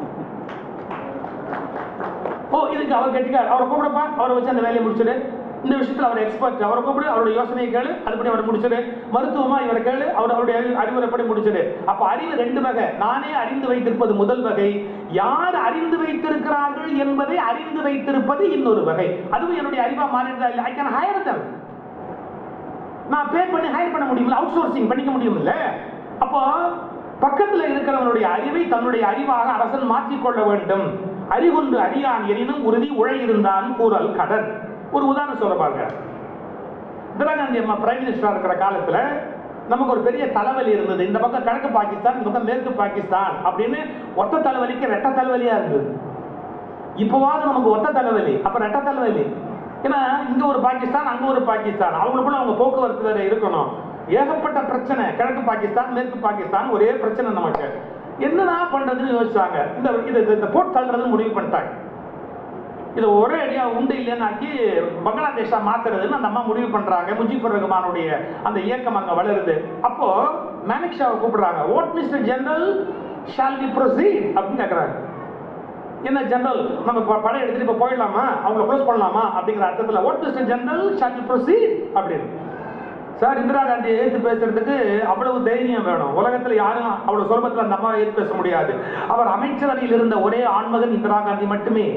ஓ இதுக்கு அவர் கெட்டிக்கார் அவரை கூப்பிடப்பா அவரை வச்சு அந்த வேலையை முடிச்சிடு இந்த விஷயத்துல அவர் எக்ஸ்பர்ட் அவரை கூப்பிடு அவருடைய யோசனையை கேளு அதுபடி அவர் முடிச்சிடு மருத்துவமா இவரை கேளு அவர் அவருடைய அறி- அறிவுரைப்படி முடிச்சிடு அப்ப அறிவு ரெண்டு வகை நானே அறிந்து வைத்திருப்பது முதல் வகை யார் அறிந்து வைத்திருக்கிறார்கள் என்பதை அறிந்து வைத்திருப்பது இன்னொரு வகை அதுவும் என்னுடைய அறிவா மாறிடுதா இல்லை ஐ கேன் ஹையர் தம் நான் பே பண்ணி ஹையர் பண்ண முடியுமில்ல அவுட் சோர்சிங் பண்ணிக்க முடியுமில்ல அப்போ பக்கத்துல இருக்கிறவனுடைய அறிவை தன்னுடைய அறிவாக அரசன் மாற்றிக்கொள்ள வேண்டும் அறிகொண்டு அறியான் எனினும் உறுதி உழை இருந்தான் கூறல் கடன் ஒரு உதாரணம் சொல்ல பாருங்க இந்திரா காந்தி அம்மா பிரைம் மினிஸ்டரா இருக்கிற காலத்துல நமக்கு ஒரு பெரிய தலைவலி இருந்தது இந்த பக்கம் கிழக்கு பாகிஸ்தான் இந்த பக்கம் மேற்கு பாகிஸ்தான் அப்படின்னு ஒத்த தலைவலிக்கு ரெட்ட தலைவலியா இருந்தது இப்போவாவது நமக்கு ஒத்த தலைவலி அப்ப ரெட்ட தலைவலி ஏன்னா இங்க ஒரு பாகிஸ்தான் அங்க ஒரு பாகிஸ்தான் அவங்களுக்குள்ள அவங்க போக்குவரத்து வேற இருக்கணும் ஏகப்பட்ட பிரச்சனை கிழக்கு பாகிஸ்தான் மேற்கு பாகிஸ்தான் ஒரே பிரச்சனை நமக்கு என்னதான் பண்றதுன்னு யோசிச்சாங்க இந்த இது இது- இந்த போட் தள்ளுறதுன்னு முடிவு பண்ணிட்டாங்க இது ஒரே அடியா உண்டு இல்லைன்னாக்கி பங்களாதேஷா மாத்துறதுன்னு அந்த அம்மா முடிவு பண்றாங்க முஜிபுர் ரஹ்மானுடைய அந்த இயக்கம் அங்க வளருது அப்போ மேனிக்ஷாவை கூப்பிடுறாங்க ஓட் mister general shall we proceed அப்படின்னு கேட்குறாங்க என்ன ஜெனரல் நம்ம ப- படம் எடுத்துட்டு இப்போ போயிடலாமா அவங்கள க்ளோஸ் பண்ணலாமா அப்படிங்கிற அர்த்தத்தில் ஓட் mister general shall we proceed அப்படின்னு சார் இந்திரா காந்தியை எதிர்த்து பேசுறதுக்கு அவ்வளவு தைரியம் வேணும் உலகத்துல யாரும் அவ்வளவு சுலபத்தில் அந்த அம்மாவை எதிர்த்து பேச முடியாது அவர் அமைச்சரவையில் இருந்த ஒரே ஆண்மகன் இந்திரா காந்தி மட்டுமே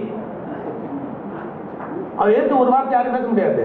அவர் எதிர்த்து ஒரு வார்த்தை யாரும் பேச முடியாது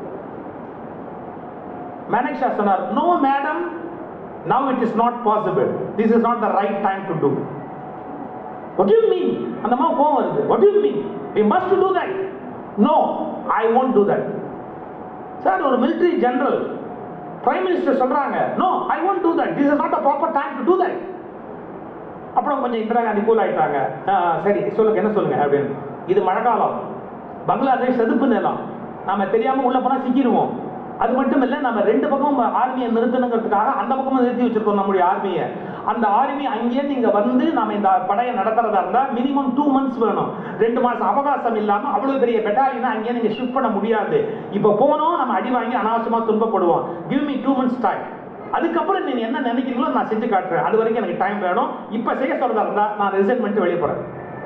மேனக்ஷா சொன்னார் no madam now it is not possible this is not the right time to do What do you mean? அந்த அம்மா கோவம் வருது What do you mean? We must do that. No, I won't do that. Sir ஒரு military general prime minister சொல்றாங்க no I won't do that. This is not a proper time to do that. அப்புறம் கொஞ்சம் Indira Gandhi cool ஆயிட்டாங்க ஆ, சரி சொல்லுங்க என்ன சொல்லுங்க அப்படின்னு இது மழைக்காலம் பங்களாதேஷ் செதுப்பு நிலம் நாம தெரியாம உள்ள போனா சிக்கிடுவோம் அது மட்டும் இல்ல நம்ம ரெண்டு பக்கமும் ஆர்மியை நிறுத்தணுங்கிறதுக்காக அந்த பக்கமும் நிறுத்தி வச்சிருக்கோம் நம்முடைய ஆர்மியை அந்த ஆர்மி அங்கேயே நீங்க வந்து நாம இந்த படையை நடத்துறதா இருந்தா மினிமம் டூ மந்த்ஸ் வேணும் ரெண்டு மாசம் அவகாசம் இல்லாம அவ்வளவு பெரிய பெட்டாலியனை அங்கேயே நீங்க ஷிஃப்ட் பண்ண முடியாது இப்போ போனோம் நம்ம அடி வாங்கி அனாவசியமா துன்பப்படுவோம் give me two months time அதுக்கப்புறம் நீங்க என்ன நினைக்கிறீங்களோ நான் செஞ்சு காட்டுறேன் அது வரைக்கும் எனக்கு டைம் வேணும் இப்ப செய்ய சொல்றதா இருந்தா நான் ரிசைன் பண்ணிட்டு வெளியே போறேன்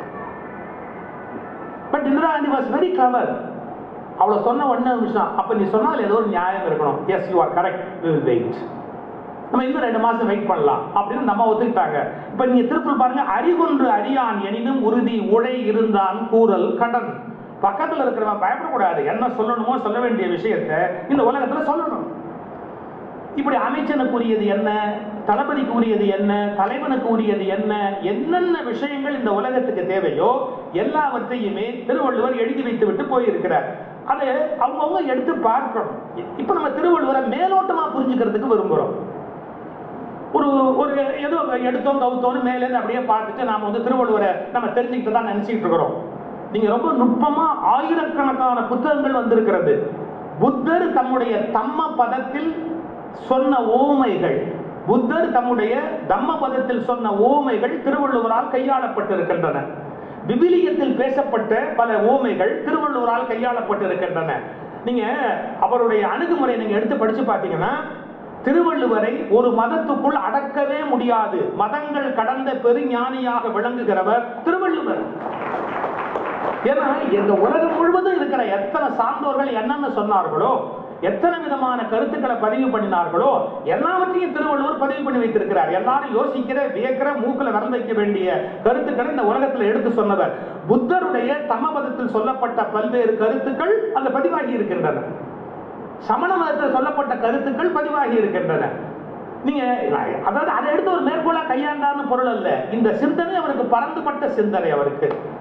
but Indira Gandhi was very clever அவளை சொன்ன ஒண்ணு நிமிஷம் அப்ப நீ சொன்னால் ஏதோ ஒரு நியாயம் இருக்கணும் yes you are correct will wait நம்ம இன்னும் ரெண்டு மாசம் வெயிட் பண்ணலாம் அப்படின்னு நம்ம ஒத்துக்கிட்டாங்க இப்ப நீங்க திருக்குறள் பாருங்க அறிவொன்று அறியான் எனினும் உறுதி உழை இருந்தான் கூறல் கடன் பக்கத்துல இருக்கிறவன் பயப்படக்கூடாது என்ன சொல்லணுமோ சொல்ல வேண்டிய விஷயத்தை இந்த உலகத்துல சொல்லணும் இப்படி அமைச்சனுக்கு உரியது என்ன தளபதிக்கு உரியது என்ன தலைவனுக்கு உரியது என்ன என்னென்ன விஷயங்கள் இந்த உலகத்துக்கு தேவையோ எல்லாவற்றையுமே திருவள்ளுவர் எழுதி வைத்து விட்டு போயிருக்கிறார் அது அவங்கவுங்க எடுத்து பார்க்கணும் இப்ப நம்ம திருவள்ளுவரை மேலோட்டமா புரிஞ்சுக்கிறதுக்கு விரும்புறோம் ஒரு ஒரு ஏதோ எடுத்தோம் கவுத்தோன்னு மேலேருந்து அப்படியே பார்த்துட்டு நாம வந்து திருவள்ளுவரை நம்ம தெரிஞ்சுக்கிட்டு தான் நினைச்சிட்டு இருக்கிறோம் நீங்க ரொம்ப நுட்பமா ஆயிரக்கணக்கான புத்தகங்கள் வந்திருக்கிறது புத்தர் தம்முடைய தம்ம பதத்தில் சொன்ன ஓமைகள் புத்தர் தம்முடைய தம்ம பதத்தில் சொன்ன ஓமைகள் திருவள்ளுவரால் கையாளப்பட்டிருக்கின்றன விவிலியத்தில் பேசப்பட்ட பல ஓமைகள் திருவள்ளுவரால் கையாளப்பட்டிருக்கின்றன நீங்க அவருடைய அணுகுமுறை நீங்க எடுத்து படிச்சு பார்த்தீங்கன்னா திருவள்ளுவரை ஒரு மதத்துக்குள் அடக்கவே முடியாது மதங்கள் கடந்த பெருஞானியாக விளங்குகிறவர் திருவள்ளுவர் ஏன்னா இந்த உலகம் முழுவதும் இருக்கிற எத்தனை சான்றோர்கள் என்னென்ன சொன்னார்களோ எத்தனை விதமான கருத்துக்களை பதிவு பண்ணினார்களோ எல்லாவற்றையும் திருவள்ளுவர் பதிவு பண்ணி வைத்திருக்கிறார் எல்லாரும் யோசிக்கிற வியக்கிற மூக்கில் விரல் வைக்க வேண்டிய கருத்துக்களை இந்த உலகத்தில் எடுத்து சொன்னவர் புத்தருடைய தமபதத்தில் சொல்லப்பட்ட பல்வேறு கருத்துக்கள் அந்த பதிவாகி இருக்கின்றன சமண மதத்தில் சொல்லப்பட்ட கருத்துக்கள் பதிவாகி இருக்கின்றன நீங்க அதாவது அதை எடுத்து ஒரு மேற்கோளா கையாண்டான்னு பொருள் அல்ல இந்த சிந்தனை அவருக்கு பறந்துபட்ட சிந்தனை அவருக்கு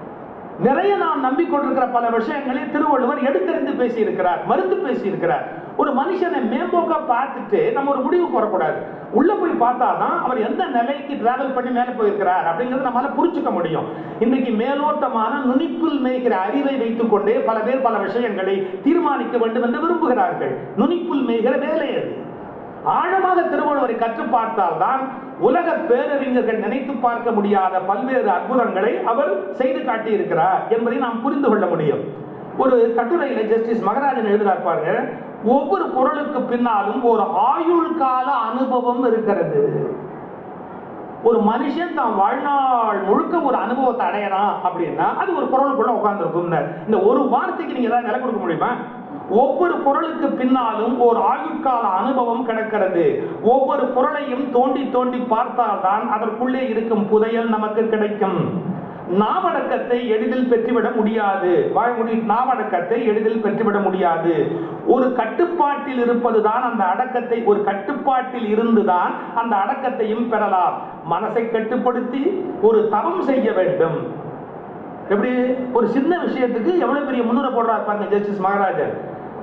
நிறைய நாம் நம்பிக்கொண்டிருக்கிற பல விஷயங்களை திருவள்ளுவர் எடுத்தறிந்து பேசியிருக்கிறார் மருந்து பேசியிருக்கிறார் ஒரு மனுஷனை மேம்போக்கா பார்த்துட்டு நம்ம ஒரு முடிவுக்கு வரக்கூடாது உள்ள போய் பார்த்தாதான் அவர் எந்த நிலைக்கு டிராவல் பண்ணி மேலே போயிருக்கிறார் அப்படிங்கிறது நம்மளால புரிஞ்சுக்க முடியும் இன்றைக்கு மேலோட்டமான நுனிப்பில் மேய்கிற அறிவை வைத்துக் கொண்டே பல பேர் பல விஷயங்களை தீர்மானிக்க வேண்டும் என்று விரும்புகிறார்கள் நுனிப்புல் மேய்கிற வேலை அது ஆழமாக திருவள்ளுவரை கற்று பார்த்தால்தான் உலக பேரறிஞர்கள் நினைத்து பார்க்க முடியாத பல்வேறு அற்புதங்களை அவர் செய்து காட்டியிருக்கிறார் என்பதை நாம் புரிந்து கொள்ள முடியும் ஒரு கட்டுரையில ஜஸ்டிஸ் மகராஜன் எழுதுறார் பாருங்க ஒவ்வொரு குரலுக்கு பின்னாலும் ஒரு ஆயுள் கால அனுபவம் இருக்கிறது ஒரு மனுஷன் தான் வாழ்நாள் முழுக்க ஒரு அனுபவத்தை அடையறான் அப்படின்னா அது ஒரு குரலுக்குள்ள உட்கார்ந்துருக்கும் இந்த ஒரு வார்த்தைக்கு நீங்க ஏதாவது விலை கொடுக்க முடியுமா ஒவ்வொரு குரலுக்கு பின்னாலும் ஒரு ஆயுட்கால அனுபவம் கிடக்கிறது ஒவ்வொரு குரலையும் தோண்டி தோண்டி பார்த்தால்தான் அதற்குள்ளே இருக்கும் புதையல் நமக்கு கிடைக்கும் நாவடக்கத்தை எளிதில் பெற்றுவிட முடியாது வாய்மொழி நாவடக்கத்தை எளிதில் பெற்றுவிட முடியாது ஒரு கட்டுப்பாட்டில் இருப்பதுதான் அந்த அடக்கத்தை ஒரு கட்டுப்பாட்டில் இருந்துதான் அந்த அடக்கத்தையும் பெறலாம் மனசை கட்டுப்படுத்தி ஒரு தவம் செய்ய வேண்டும் எப்படி ஒரு சின்ன விஷயத்துக்கு எவ்வளவு பெரிய முன்னுரை போடுறாரு பாருங்க ஜஸ்டிஸ் மகாராஜன்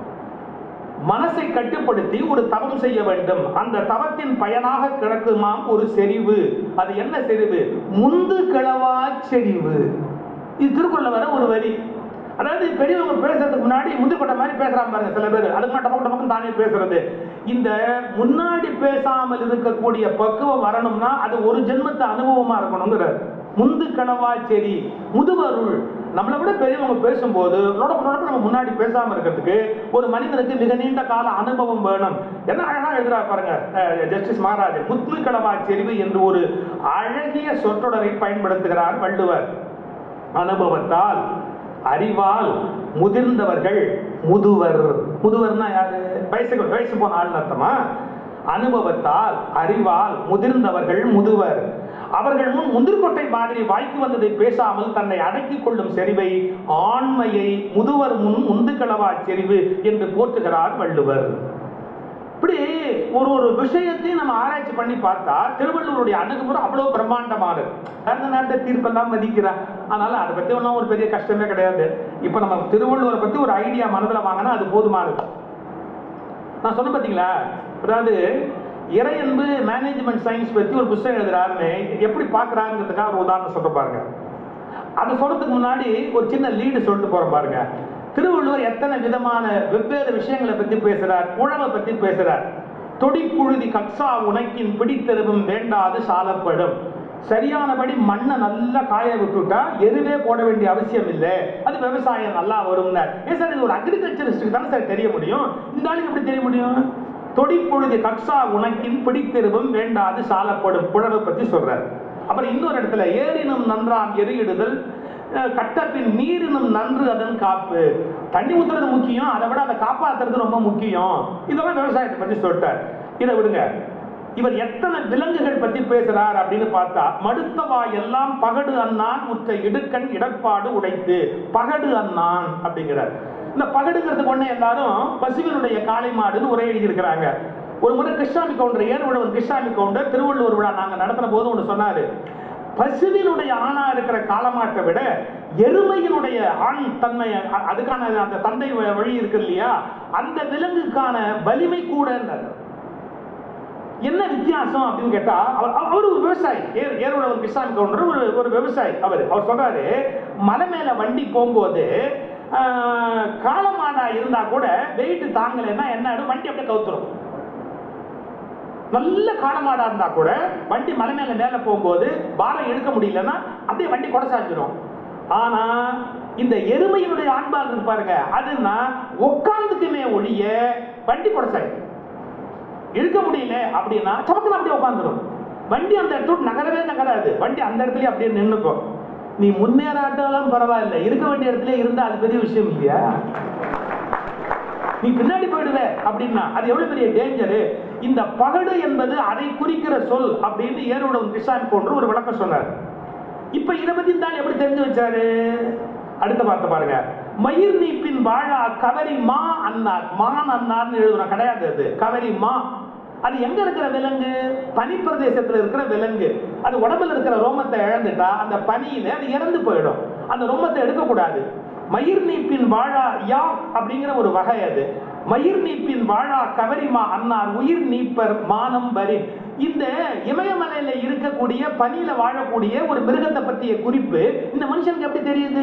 மனசை கட்டுப்படுத்தி ஒரு தவம் செய்ய வேண்டும் அந்த தவத்தின் பயனாக கிடக்குமாம் ஒரு செறிவு அது என்ன செறிவு முந்து கிளவா செறிவு இது திருக்குறள்ல வர ஒரு வரி அதாவது பெரியவங்க பேசுறதுக்கு முன்னாடி முந்திக்கொட்ட மாதிரி பேசுறாங்க பாருங்க சில பேர் அதுக்கு முன்னாடி டபக்கு டபக்கு தானே பேசுறது இந்த முன்னாடி பேசாமல் இருக்கக்கூடிய பக்குவம் வரணும்னா அது ஒரு ஜென்மத்து அனுபவமா இருக்கணுங்கிறார் முந்து கனவா செடி முதுவருள் நம்மளை விட பெரியவங்க பேசும்போது லொடக்கு லொடக்கு நம்ம முன்னாடி பேசாம இருக்கிறதுக்கு ஒரு மனிதனுக்கு மிக நீண்ட கால அனுபவம் வேணும் என்ன அழகா எழுதுறா பாருங்க ஜஸ்டிஸ் மகாராஜ் முத்து கனவா செறிவு என்று ஒரு அழகிய சொற்றொடரை பயன்படுத்துகிறார் வள்ளுவர் அனுபவத்தால் அறிவால் முதிர்ந்தவர்கள் முதுவர் முதுவர்னா யாரு வயசுக்கு வயசு போன ஆள் அர்த்தமா அனுபவத்தால் அறிவால் முதிர்ந்தவர்கள் முதுவர் அவர்கள் முன் முந்திர்கொட்டை மாதிரி வாய்க்கு வந்ததை பேசாமல் தன்னை அடக்கிக் கொள்ளும் செறிவை ஆண்மையை முதுவர் முன் முந்துகளவா செறிவு என்று போற்றுகிறார் வள்ளுவர் இப்படி ஒரு ஒரு விஷயத்தையும் நம்ம ஆராய்ச்சி பண்ணி பார்த்தா திருவள்ளுவருடைய அணுகுமுறை அவ்வளவு பிரம்மாண்டமானது அந்த நாட்டை தீர்ப்பெல்லாம் மதிக்கிறான் அதனால அதை பத்தி ஒன்றும் ஒரு பெரிய கஷ்டமே கிடையாது இப்போ நம்ம திருவள்ளுவரை பத்தி ஒரு ஐடியா மனதில் வாங்கினா அது போதுமானது நான் சொன்ன பார்த்தீங்களா அதாவது இறையன்பு மேனேஜ்மெண்ட் சயின்ஸ் பற்றி ஒரு புத்தகம் எழுதுறாருன்னு எப்படி பார்க்குறாங்கிறதுக்காக ஒரு உதாரணம் சொல்ல பாருங்க அது சொல்றதுக்கு முன்னாடி ஒரு சின்ன லீடு சொல்லிட்டு போறோம் பாருங்க திருவள்ளுவர் எத்தனை விதமான வெவ்வேறு விஷயங்களை பத்தி பேசுறார் உழவை பத்தி பேசுறார் தொடிப்புழுதி கக்ஸா உனக்கின் பிடித்தெருவும் வேண்டாது சாலப்படும் சரியானபடி மண்ணை நல்லா காய விட்டுட்டா எருவே போட வேண்டிய அவசியம் இல்லை அது விவசாயம் நல்லா வரும்னார் ஏன் சார் இது ஒரு அக்ரிகல்ச்சரிஸ்டுக்கு தானே சார் தெரிய முடியும் இந்த ஆளுக்கு எப்படி தெரிய முடியும் தொடிப்பொழுது கக்ஸா உனக்கின் பிடித்தெருவும் வேண்டாது சாலப்படும் புழவை பத்தி சொல்றார் அப்புறம் இன்னொரு இடத்துல ஏறினும் நன்றாம் எரியிடுதல் அஹ், கட்டப்பின் நீரினும் நன்று அதன் காப்பு தண்ணி ஊத்துறது முக்கியம் அதை விட அதை காப்பாத்துறது ரொம்ப முக்கியம் இதெல்லாம் விவசாயத்தை பத்தி சொல்லிட்டார் இதை விடுங்க இவர் எத்தனை விலங்குகள் பத்தி பேசுறார் அப்படின்னு பார்த்தா மடுத்தவா எல்லாம் பகடு அண்ணான் உற்ற இடுக்கண் இடர்பாடு உடைத்து பகடு அண்ணான் அப்படிங்கிறார் இந்த பகடுங்கிறதுக்கு ஒண்ணு எல்லாரும் பசுவினுடைய காளை மாடுன்னு உரை எழுதியிருக்கிறாங்க ஒரு முறை கிருஷ்ணாமி கவுண்டர் ஏர் விழவன் கிருஷ்ணாமி கவுண்டர் திருவள்ளுவர் விழா நாங்க நடத்தின போது ஒன்று சொன்னாரு பசுவினுடைய ஆணா இருக்கிற காலமாட்டை விட எருமையினுடைய ஆண் தன்மை அ- அதுக்கான அந்த தந்தை வ- வழி இருக்கு இல்லையா அந்த விலங்குக்கான வலிமை கூடன்றார் என்ன வித்தியாசம் அப்படின்னு கேட்டா அவர் அவர் அவர் ஒரு விவசாயி ஏர் ஏரோட கிருஷ்ணாமி கவுண்டர் ஒரு ஒரு விவசாயி அவர் அவர் சொல்றாரு மலை மேல வண்டி போகும்போது ஆஹ், காளமாடா இருந்தா கூட வெயிட் தாங்கலைன்னா என்ன ஆயிடும் வண்டி அப்படியே கவுத்துரும் நல்ல காளமாடா இருந்தா கூட வண்டி மலை மேல மேல போகும்போது பாரம் இழுக்க முடியலன்னா அப்படியே வண்டி கொடசாஞ்சிரும் ஆனா இந்த எருமையினுடைய ஆண்பால் இருக்கு பாருங்க அதுன்னா உட்காந்துக்குமே ஒழிய வண்டி கொடசாயிடும் இழுக்க முடியல அப்படின்னா சமத்துல அப்படியே உட்காந்துரும் வண்டி அந்த இடத்துல விட்டு நகரவே நகராது வண்டி அந்த இடத்துலயே அப்படியே நின்னுக்கும் நீ முன்னேறாட்டாலும் பரவாயில்ல இருக்க வேண்டிய இடத்துல இருந்தா அது பெரிய விஷயம் இல்லையா நீ பின்னாடி போயிடுவ அப்படின்னா அது எவ்வளவு பெரிய டேஞ்சரு இந்த பகடு என்பது அதை குறிக்கிற சொல் அப்படின்னு ஏரோட கிருஷ்ணாமி போன்று ஒரு விளக்கம் சொன்னார் இப்ப இதை பத்தி இந்த ஆள் எப்படி தெரிஞ்சு வச்சாரு அடுத்த வார்த்தை பாருங்க மயிர் நீப்பின் வாழா கவரி மா அன்னார் மான் அன்னார்னு எழுதுறோம் கிடையாது அது கவரி மா அது எங்க இருக்கிற விலங்கு பனி பிரதேசத்துல இருக்கிற விலங்கு அது உடம்புல இருக்கிற ரோமத்தை இழந்துட்டா அந்த பனியில அது இறந்து போயிடும் அந்த ரொம்பத்தை எடுக்கக்கூடாது மயிர் நீப்பின் வாழா யா அப்படிங்கிற ஒரு வகை அது மயிர் நீப்பின் வாழா கவரிமா அன்னார் உயிர் நீப்பர் மானம் வரி இந்த இமயமலையில இருக்கக்கூடிய பனியில வாழக்கூடிய ஒரு மிருகத்தை பற்றிய குறிப்பு இந்த மனுஷனுக்கு எப்படி தெரியுது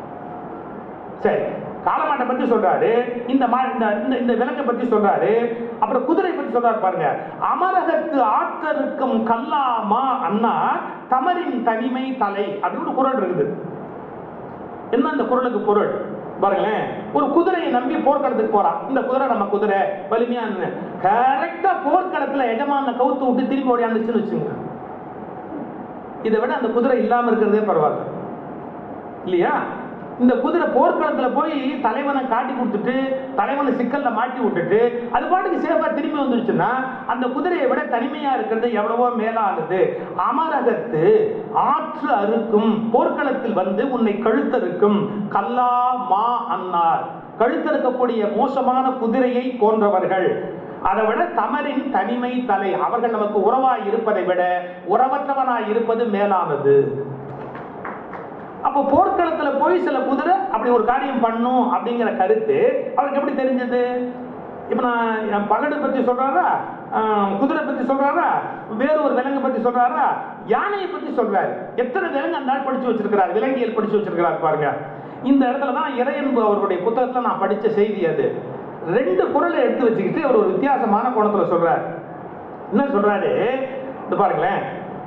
சரி காலமாட்டை பத்தி சொல்றாரு இந்த மா இந்த இந்த- இந்த விலங்கை பத்தி சொல்றாரு அப்புறம் குதிரை பத்தி சொல்றாரு பாருங்க அமரகத்து ஆற்றருக்கும் கல்லாமா அண்ணா தமரின் தனிமை தலை அப்படின்னு ஒரு குரல் இருக்குது என்ன அந்த குரலுக்கு பொருள் பாருங்களேன் ஒரு குதிரையை நம்பி போர்க்களத்துக்கு போறான் இந்த குதிரை நம்ம குதிரை வலிமையா கரெக்டா போர்க்களத்துல எஜமான கவுத்து விட்டு திரும்பி ஓடியாந்துச்சுன்னு வச்சுங்க இதை விட அந்த குதிரை இல்லாம இருக்கிறதே பரவாயில்ல இல்லையா இந்த குதிரை போர்க்களத்துல போய் தலைவனை காட்டி கொடுத்துட்டு தலைவனை சிக்கல்ல மாட்டி விட்டுட்டு அது பாட்டுக்கு சேஃபா திரும்பி வந்துருச்சுன்னா அந்த குதிரையை விட தனிமையா இருக்கிறது எவ்வளவோ மேலானது அமரகத்து ஆற்று அறுக்கும் போர்க்களத்தில் வந்து உன்னை கழுத்தறுக்கும் கல்லா மா அன்னார் கழுத்தறுக்கக்கூடிய மோசமான குதிரையை போன்றவர்கள் அதை விட தமரின் தனிமை தலை அவர்கள் நமக்கு உறவாய் இருப்பதை விட உறவற்றவனாய் இருப்பது மேலானது அப்போ போர்க்களத்துல போய் சில குதிரை அப்படி ஒரு காரியம் பண்ணும் அப்படிங்கிற கருத்து அவருக்கு எப்படி தெரிஞ்சது இப்ப நான் என் பகடு பத்தி சொல்றாரா ஆஹ், குதிரை பத்தி சொல்றாரா வேற ஒரு விலங்கு பத்தி சொல்றாரா யானையை பத்தி சொல்றாரு எத்தனை விலங்கு அந்த நாள் படிச்சு வச்சிருக்கிறார் விலங்கியல் படிச்சு வச்சிருக்கிறார் பாருங்க இந்த இடத்துல தான் இறையன்பு அவருடைய புத்தகத்துல நான் படிச்ச செய்தி அது ரெண்டு குரலை எடுத்து வச்சுக்கிட்டு அவர் ஒரு வித்தியாசமான கோணத்துல சொல்றார் என்ன சொல்றாரு இது பாருங்களேன்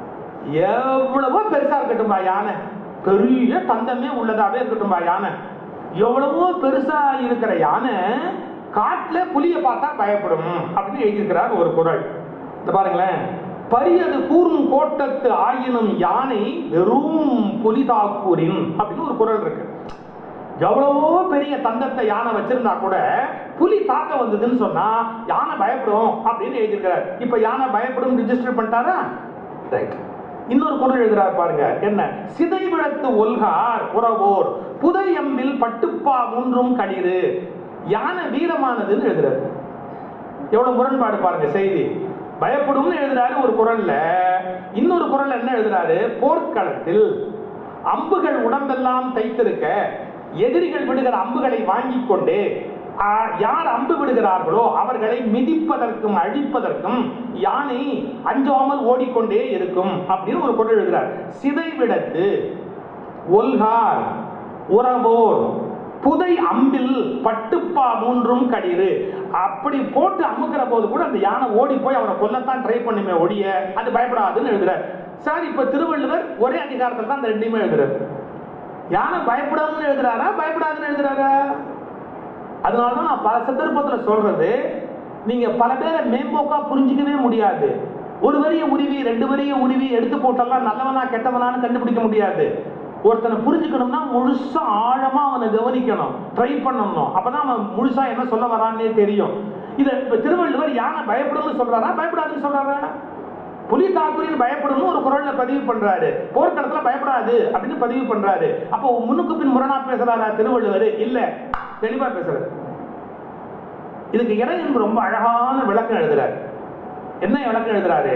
எவ்வளவோ பெருசா இருக்கட்டும்பா யானை பெரிய தந்தமே உள்ளதாவே இருக்கட்டும்பா யானை எவ்வளவோ பெருசா இருக்கிற யானை காட்டுல புலிய பார்த்தா பயப்படும் அப்படின்னு எழுதியிருக்கிறார் ஒரு குரல் இந்த பாருங்களேன் பரியது கூறும் கோட்டத்து ஆயினும் யானை வெறும் புலிதாக்கூரின் அப்படின்னு ஒரு குரல் இருக்கு எவ்வளவோ பெரிய தந்தத்தை யானை வச்சிருந்தா கூட புலி தாக்க வந்ததுன்னு சொன்னா யானை பயப்படும் அப்படின்னு எழுதியிருக்கிறார் இப்ப யானை பயப்படும் ரிஜிஸ்டர் பண்ணிட்டாரா ரைட் இன்னொரு குரல் எழுதுறார் பாருங்க என்ன சிதைவிழத்து ஒல்கார் உறவோர் புதையம்பில் பட்டுப்பா மூன்றும் களிறு யானை வீரமானதுன்னு எழுதுறாரு எவ்வளவு முரண்பாடு பாருங்க செய்தி பயப்படும்னு எழுதுறாரு ஒரு குரல்ல இன்னொரு குரல் என்ன எழுதுறாரு போர்க்களத்தில் அம்புகள் உடம்பெல்லாம் தைத்திருக்க எதிரிகள் விடுகிற அம்புகளை வாங்கி கொண்டு ஆ, யார் அம்பு விடுகிறார்களோ அவர்களை மிதிப்பதற்கும் அழிப்பதற்கும் யானை அஞ்சாமல் ஓடிக்கொண்டே இருக்கும் அப்படின்னு ஒரு குரல் எழுதுறார் சிதைவிடத்து ஒல்கார் உறவோர் புதை அம்பில் பட்டுப்பா மூன்றும் கடிறு அப்படி போட்டு அமுக்கிற போது கூட அந்த யானை ஓடி போய் அவனை கொல்லத்தான் ட்ரை பண்ணுமே ஒடிய அது பயப்படாதுன்னு எழுதுறார் சார் இப்ப திருவள்ளுவர் ஒரே அதிகாரத்தில் தான் அந்த ரெண்டையுமே எழுதுறாரு யானை பயப்படாதுன்னு எழுதுறாரா பயப்படாதுன்னு எழுதுறாரா அதனால தான் நான் பல சந்தர்ப்பத்தில் சொல்றது நீங்க பல பேரை மேம்போக்கா புரிஞ்சிக்கவே முடியாது ஒரு வரிய உருவி ரெண்டு வரிய உருவி எடுத்து போட்டெல்லாம் நல்லவனா கெட்டவனான்னு கண்டுபிடிக்க முடியாது ஒருத்தனை புரிஞ்சுக்கணும்னா முழுசா ஆழமா அவனை கவனிக்கணும் ட்ரை பண்ணணும் அப்பதான் அவன் முழுசா என்ன சொல்ல வரான்னே தெரியும் இத இப்ப திருவள்ளுவர் யானை பயப்படும்னு சொல்றாரா பயப்படாதுன்னு சொல்றாரா புலி தாக்குரின்னு பயப்படும்னு ஒரு குரல்ல பதிவு பண்றாரு போர்க்களத்துல பயப்படாது அப்படின்னு பதிவு பண்றாரு அப்போ முன்னுக்கு பின் முரணா பேசுறாரா திருவள்ளுவர் இல்ல தெளிவா பேசுறாரு இதுக்கு இறைவன் ரொம்ப அழகான விளக்கம் எழுதுறாரு என்ன விளக்கம் எழுதுறாரு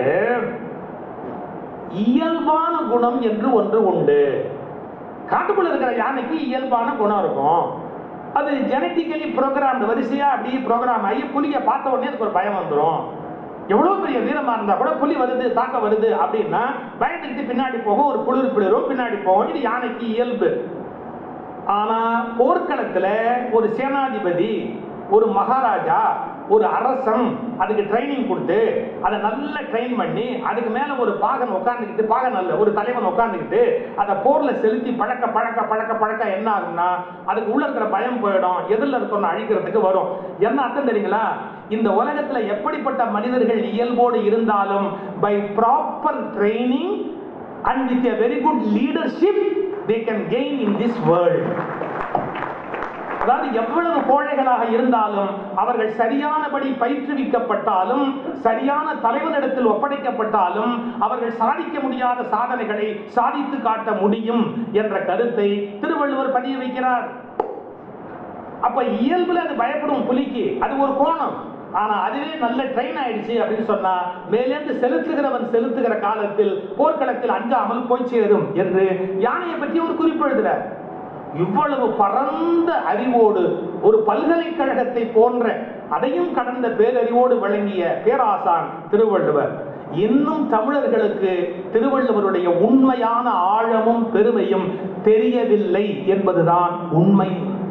இயல்பான குணம் என்று ஒன்று உண்டு காட்டுக்குள்ள இருக்கிற யானைக்கு இயல்பான குணம் இருக்கும் அது ஜெனட்டிக்கலி ப்ரோக்ராம் வரிசையா அப்படியே ப்ரோக்ராம் ஆகி புலியை பார்த்த உடனே அதுக்கு ஒரு பயம் வந்துடும் எவ்வளவு பெரிய வீரமா இருந்தா கூட புலி வருது தாக்க வருது அப்படின்னா பயந்துக்கிட்டு பின்னாடி போகும் ஒரு குளிர் பிளிரும் பின்னாடி போகும் இது யானைக்கு இயல்பு ஆனா போர்க்களத்துல ஒரு சேனாதிபதி ஒரு மகாராஜா ஒரு அரசன் அதுக்கு ட்ரைனிங் கொடுத்து அதை நல்லா ட்ரெயின் பண்ணி அதுக்கு மேல ஒரு பாகன் உட்கார்ந்துக்கிட்டு பாகன் அல்ல ஒரு தலைவன் உட்கார்ந்துக்கிட்டு அதை போர்ல செலுத்தி பழக்க பழக்க பழக்க பழக்க என்ன ஆகும்னா அதுக்கு உள்ள இருக்கிற பயம் போயிடும் எதிரில் இருக்கணும் அழிக்கிறதுக்கு வரும் என்ன அர்த்தம் தெரியுங்களா இந்த உலகத்துல எப்படிப்பட்ட மனிதர்கள் இயல்போடு இருந்தாலும் by proper training and with a very good leadership they can gain in this world அதாவது எவ்வளவு கோழைகளாக இருந்தாலும் அவர்கள் சரியானபடி பயிற்றுவிக்கப்பட்டாலும் சரியான தலைவனிடத்தில் ஒப்படைக்கப்பட்டாலும் அவர்கள் சாதிக்க முடியாத சாதனைகளை சாதித்து காட்ட முடியும் என்ற கருத்தை திருவள்ளுவர் பதிய வைக்கிறார் அப்ப இயல்புல அது பயப்படும் புலிக்கு அது ஒரு கோணம் ஆனா அதுவே நல்ல ட்ரெயின் ஆயிடுச்சு அப்படின்னு சொன்னா மேலேந்து செலுத்துகிறவன் செலுத்துகிற காலத்தில் போர்க்களத்தில் அஞ்சாமல் போய் சேரும் என்று யானையை பற்றி ஒரு குறிப்பு எழுதுறார் இவ்வளவு பரந்த அறிவோடு ஒரு பல்கலைக்கழகத்தை போன்ற அதையும் கடந்த பேரறிவோடு விளங்கிய பேராசான் திருவள்ளுவர் இன்னும் தமிழர்களுக்கு திருவள்ளுவருடைய உண்மையான ஆழமும் பெருமையும் தெரியவில்லை என்பதுதான் உண்மை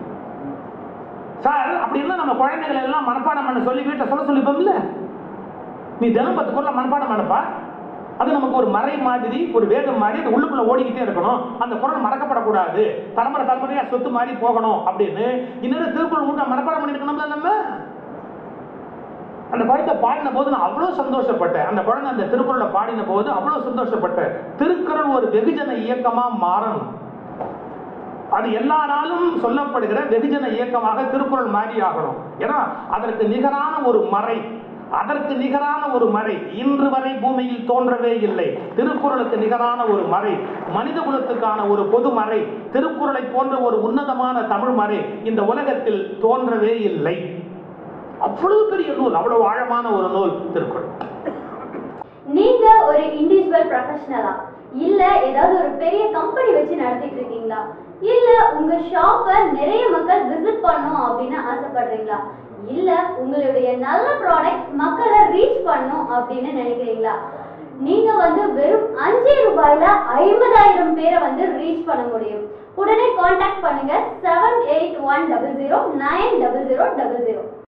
சார் அப்படின்னா நம்ம குழந்தைகளை எல்லாம் மனப்பாடம் பண்ண சொல்லி வீட்டை சொல்ல சொல்லிப்போம்ல நீ தினம் பத்து குரலை மனப்பாடம் பண்ணப்பா அது நமக்கு ஒரு மறை மாதிரி ஒரு வேதம் மாதிரி அது உள்ளுக்குள்ள ஓடிக்கிட்டே இருக்கணும் அந்த குரல் மறக்கப்படக்கூடாது தலைமுறை தலைமுறையா சொத்து மாதிரி போகணும் அப்படின்னு இன்னொரு திருக்குறள் மூட்டை மனப்பாடம் பண்ணிருக்கணும்ல நம்ம அந்த குழந்தை பாடின போது நான் அவ்வளோ சந்தோஷப்பட்டேன் அந்த குழந்தை அந்த திருக்குறளை பாடின போது அவ்வளோ சந்தோஷப்பட்டேன் திருக்குறள் ஒரு வெகுஜன இயக்கமா மாறணும் அது எல்லா நாளும் சொல்லப்படுகிற வெகுஜன இயக்கமாக திருக்குறள் மாறி ஆகணும் ஏன்னா அதற்கு நிகரான ஒரு மறை அதற்கு நிகரான ஒரு மறை இன்று வரை பூமியில் தோன்றவே இல்லை திருக்குறளுக்கு நிகரான ஒரு மறை மனித குலத்துக்கான ஒரு பொது மறை திருக்குறளை போன்ற ஒரு உன்னதமான தமிழ் மறை இந்த உலகத்தில் தோன்றவே இல்லை அவ்வளவு பெரிய நூல் அவ்வளவு ஆழமான ஒரு நூல் திருக்குறள் நீங்க ஒரு இண்டிவிஜுவல் ப்ரொஃபஷனலா இல்ல ஏதாவது ஒரு பெரிய கம்பெனி வச்சு நடத்திட்டு இருக்கீங்களா இல்ல உங்க ஷாப்பை நிறைய மக்கள் விசிட் பண்ணணும் அப்படின்னு ஆசைப்படுறீங்களா இல்ல உங்களுடைய நல்ல ப்ராடக்ட் மக்களை ரீச் பண்ணும் அப்படின்னு நினைக்கிறீங்களா நீங்க வந்து வெறும் அஞ்சே ரூபாயில ஐம்பதாயிரம் பேரை வந்து ரீச் பண்ண முடியும் உடனே காண்டாக்ட் பண்ணுங்க seven eight one double zero nine double zero double zero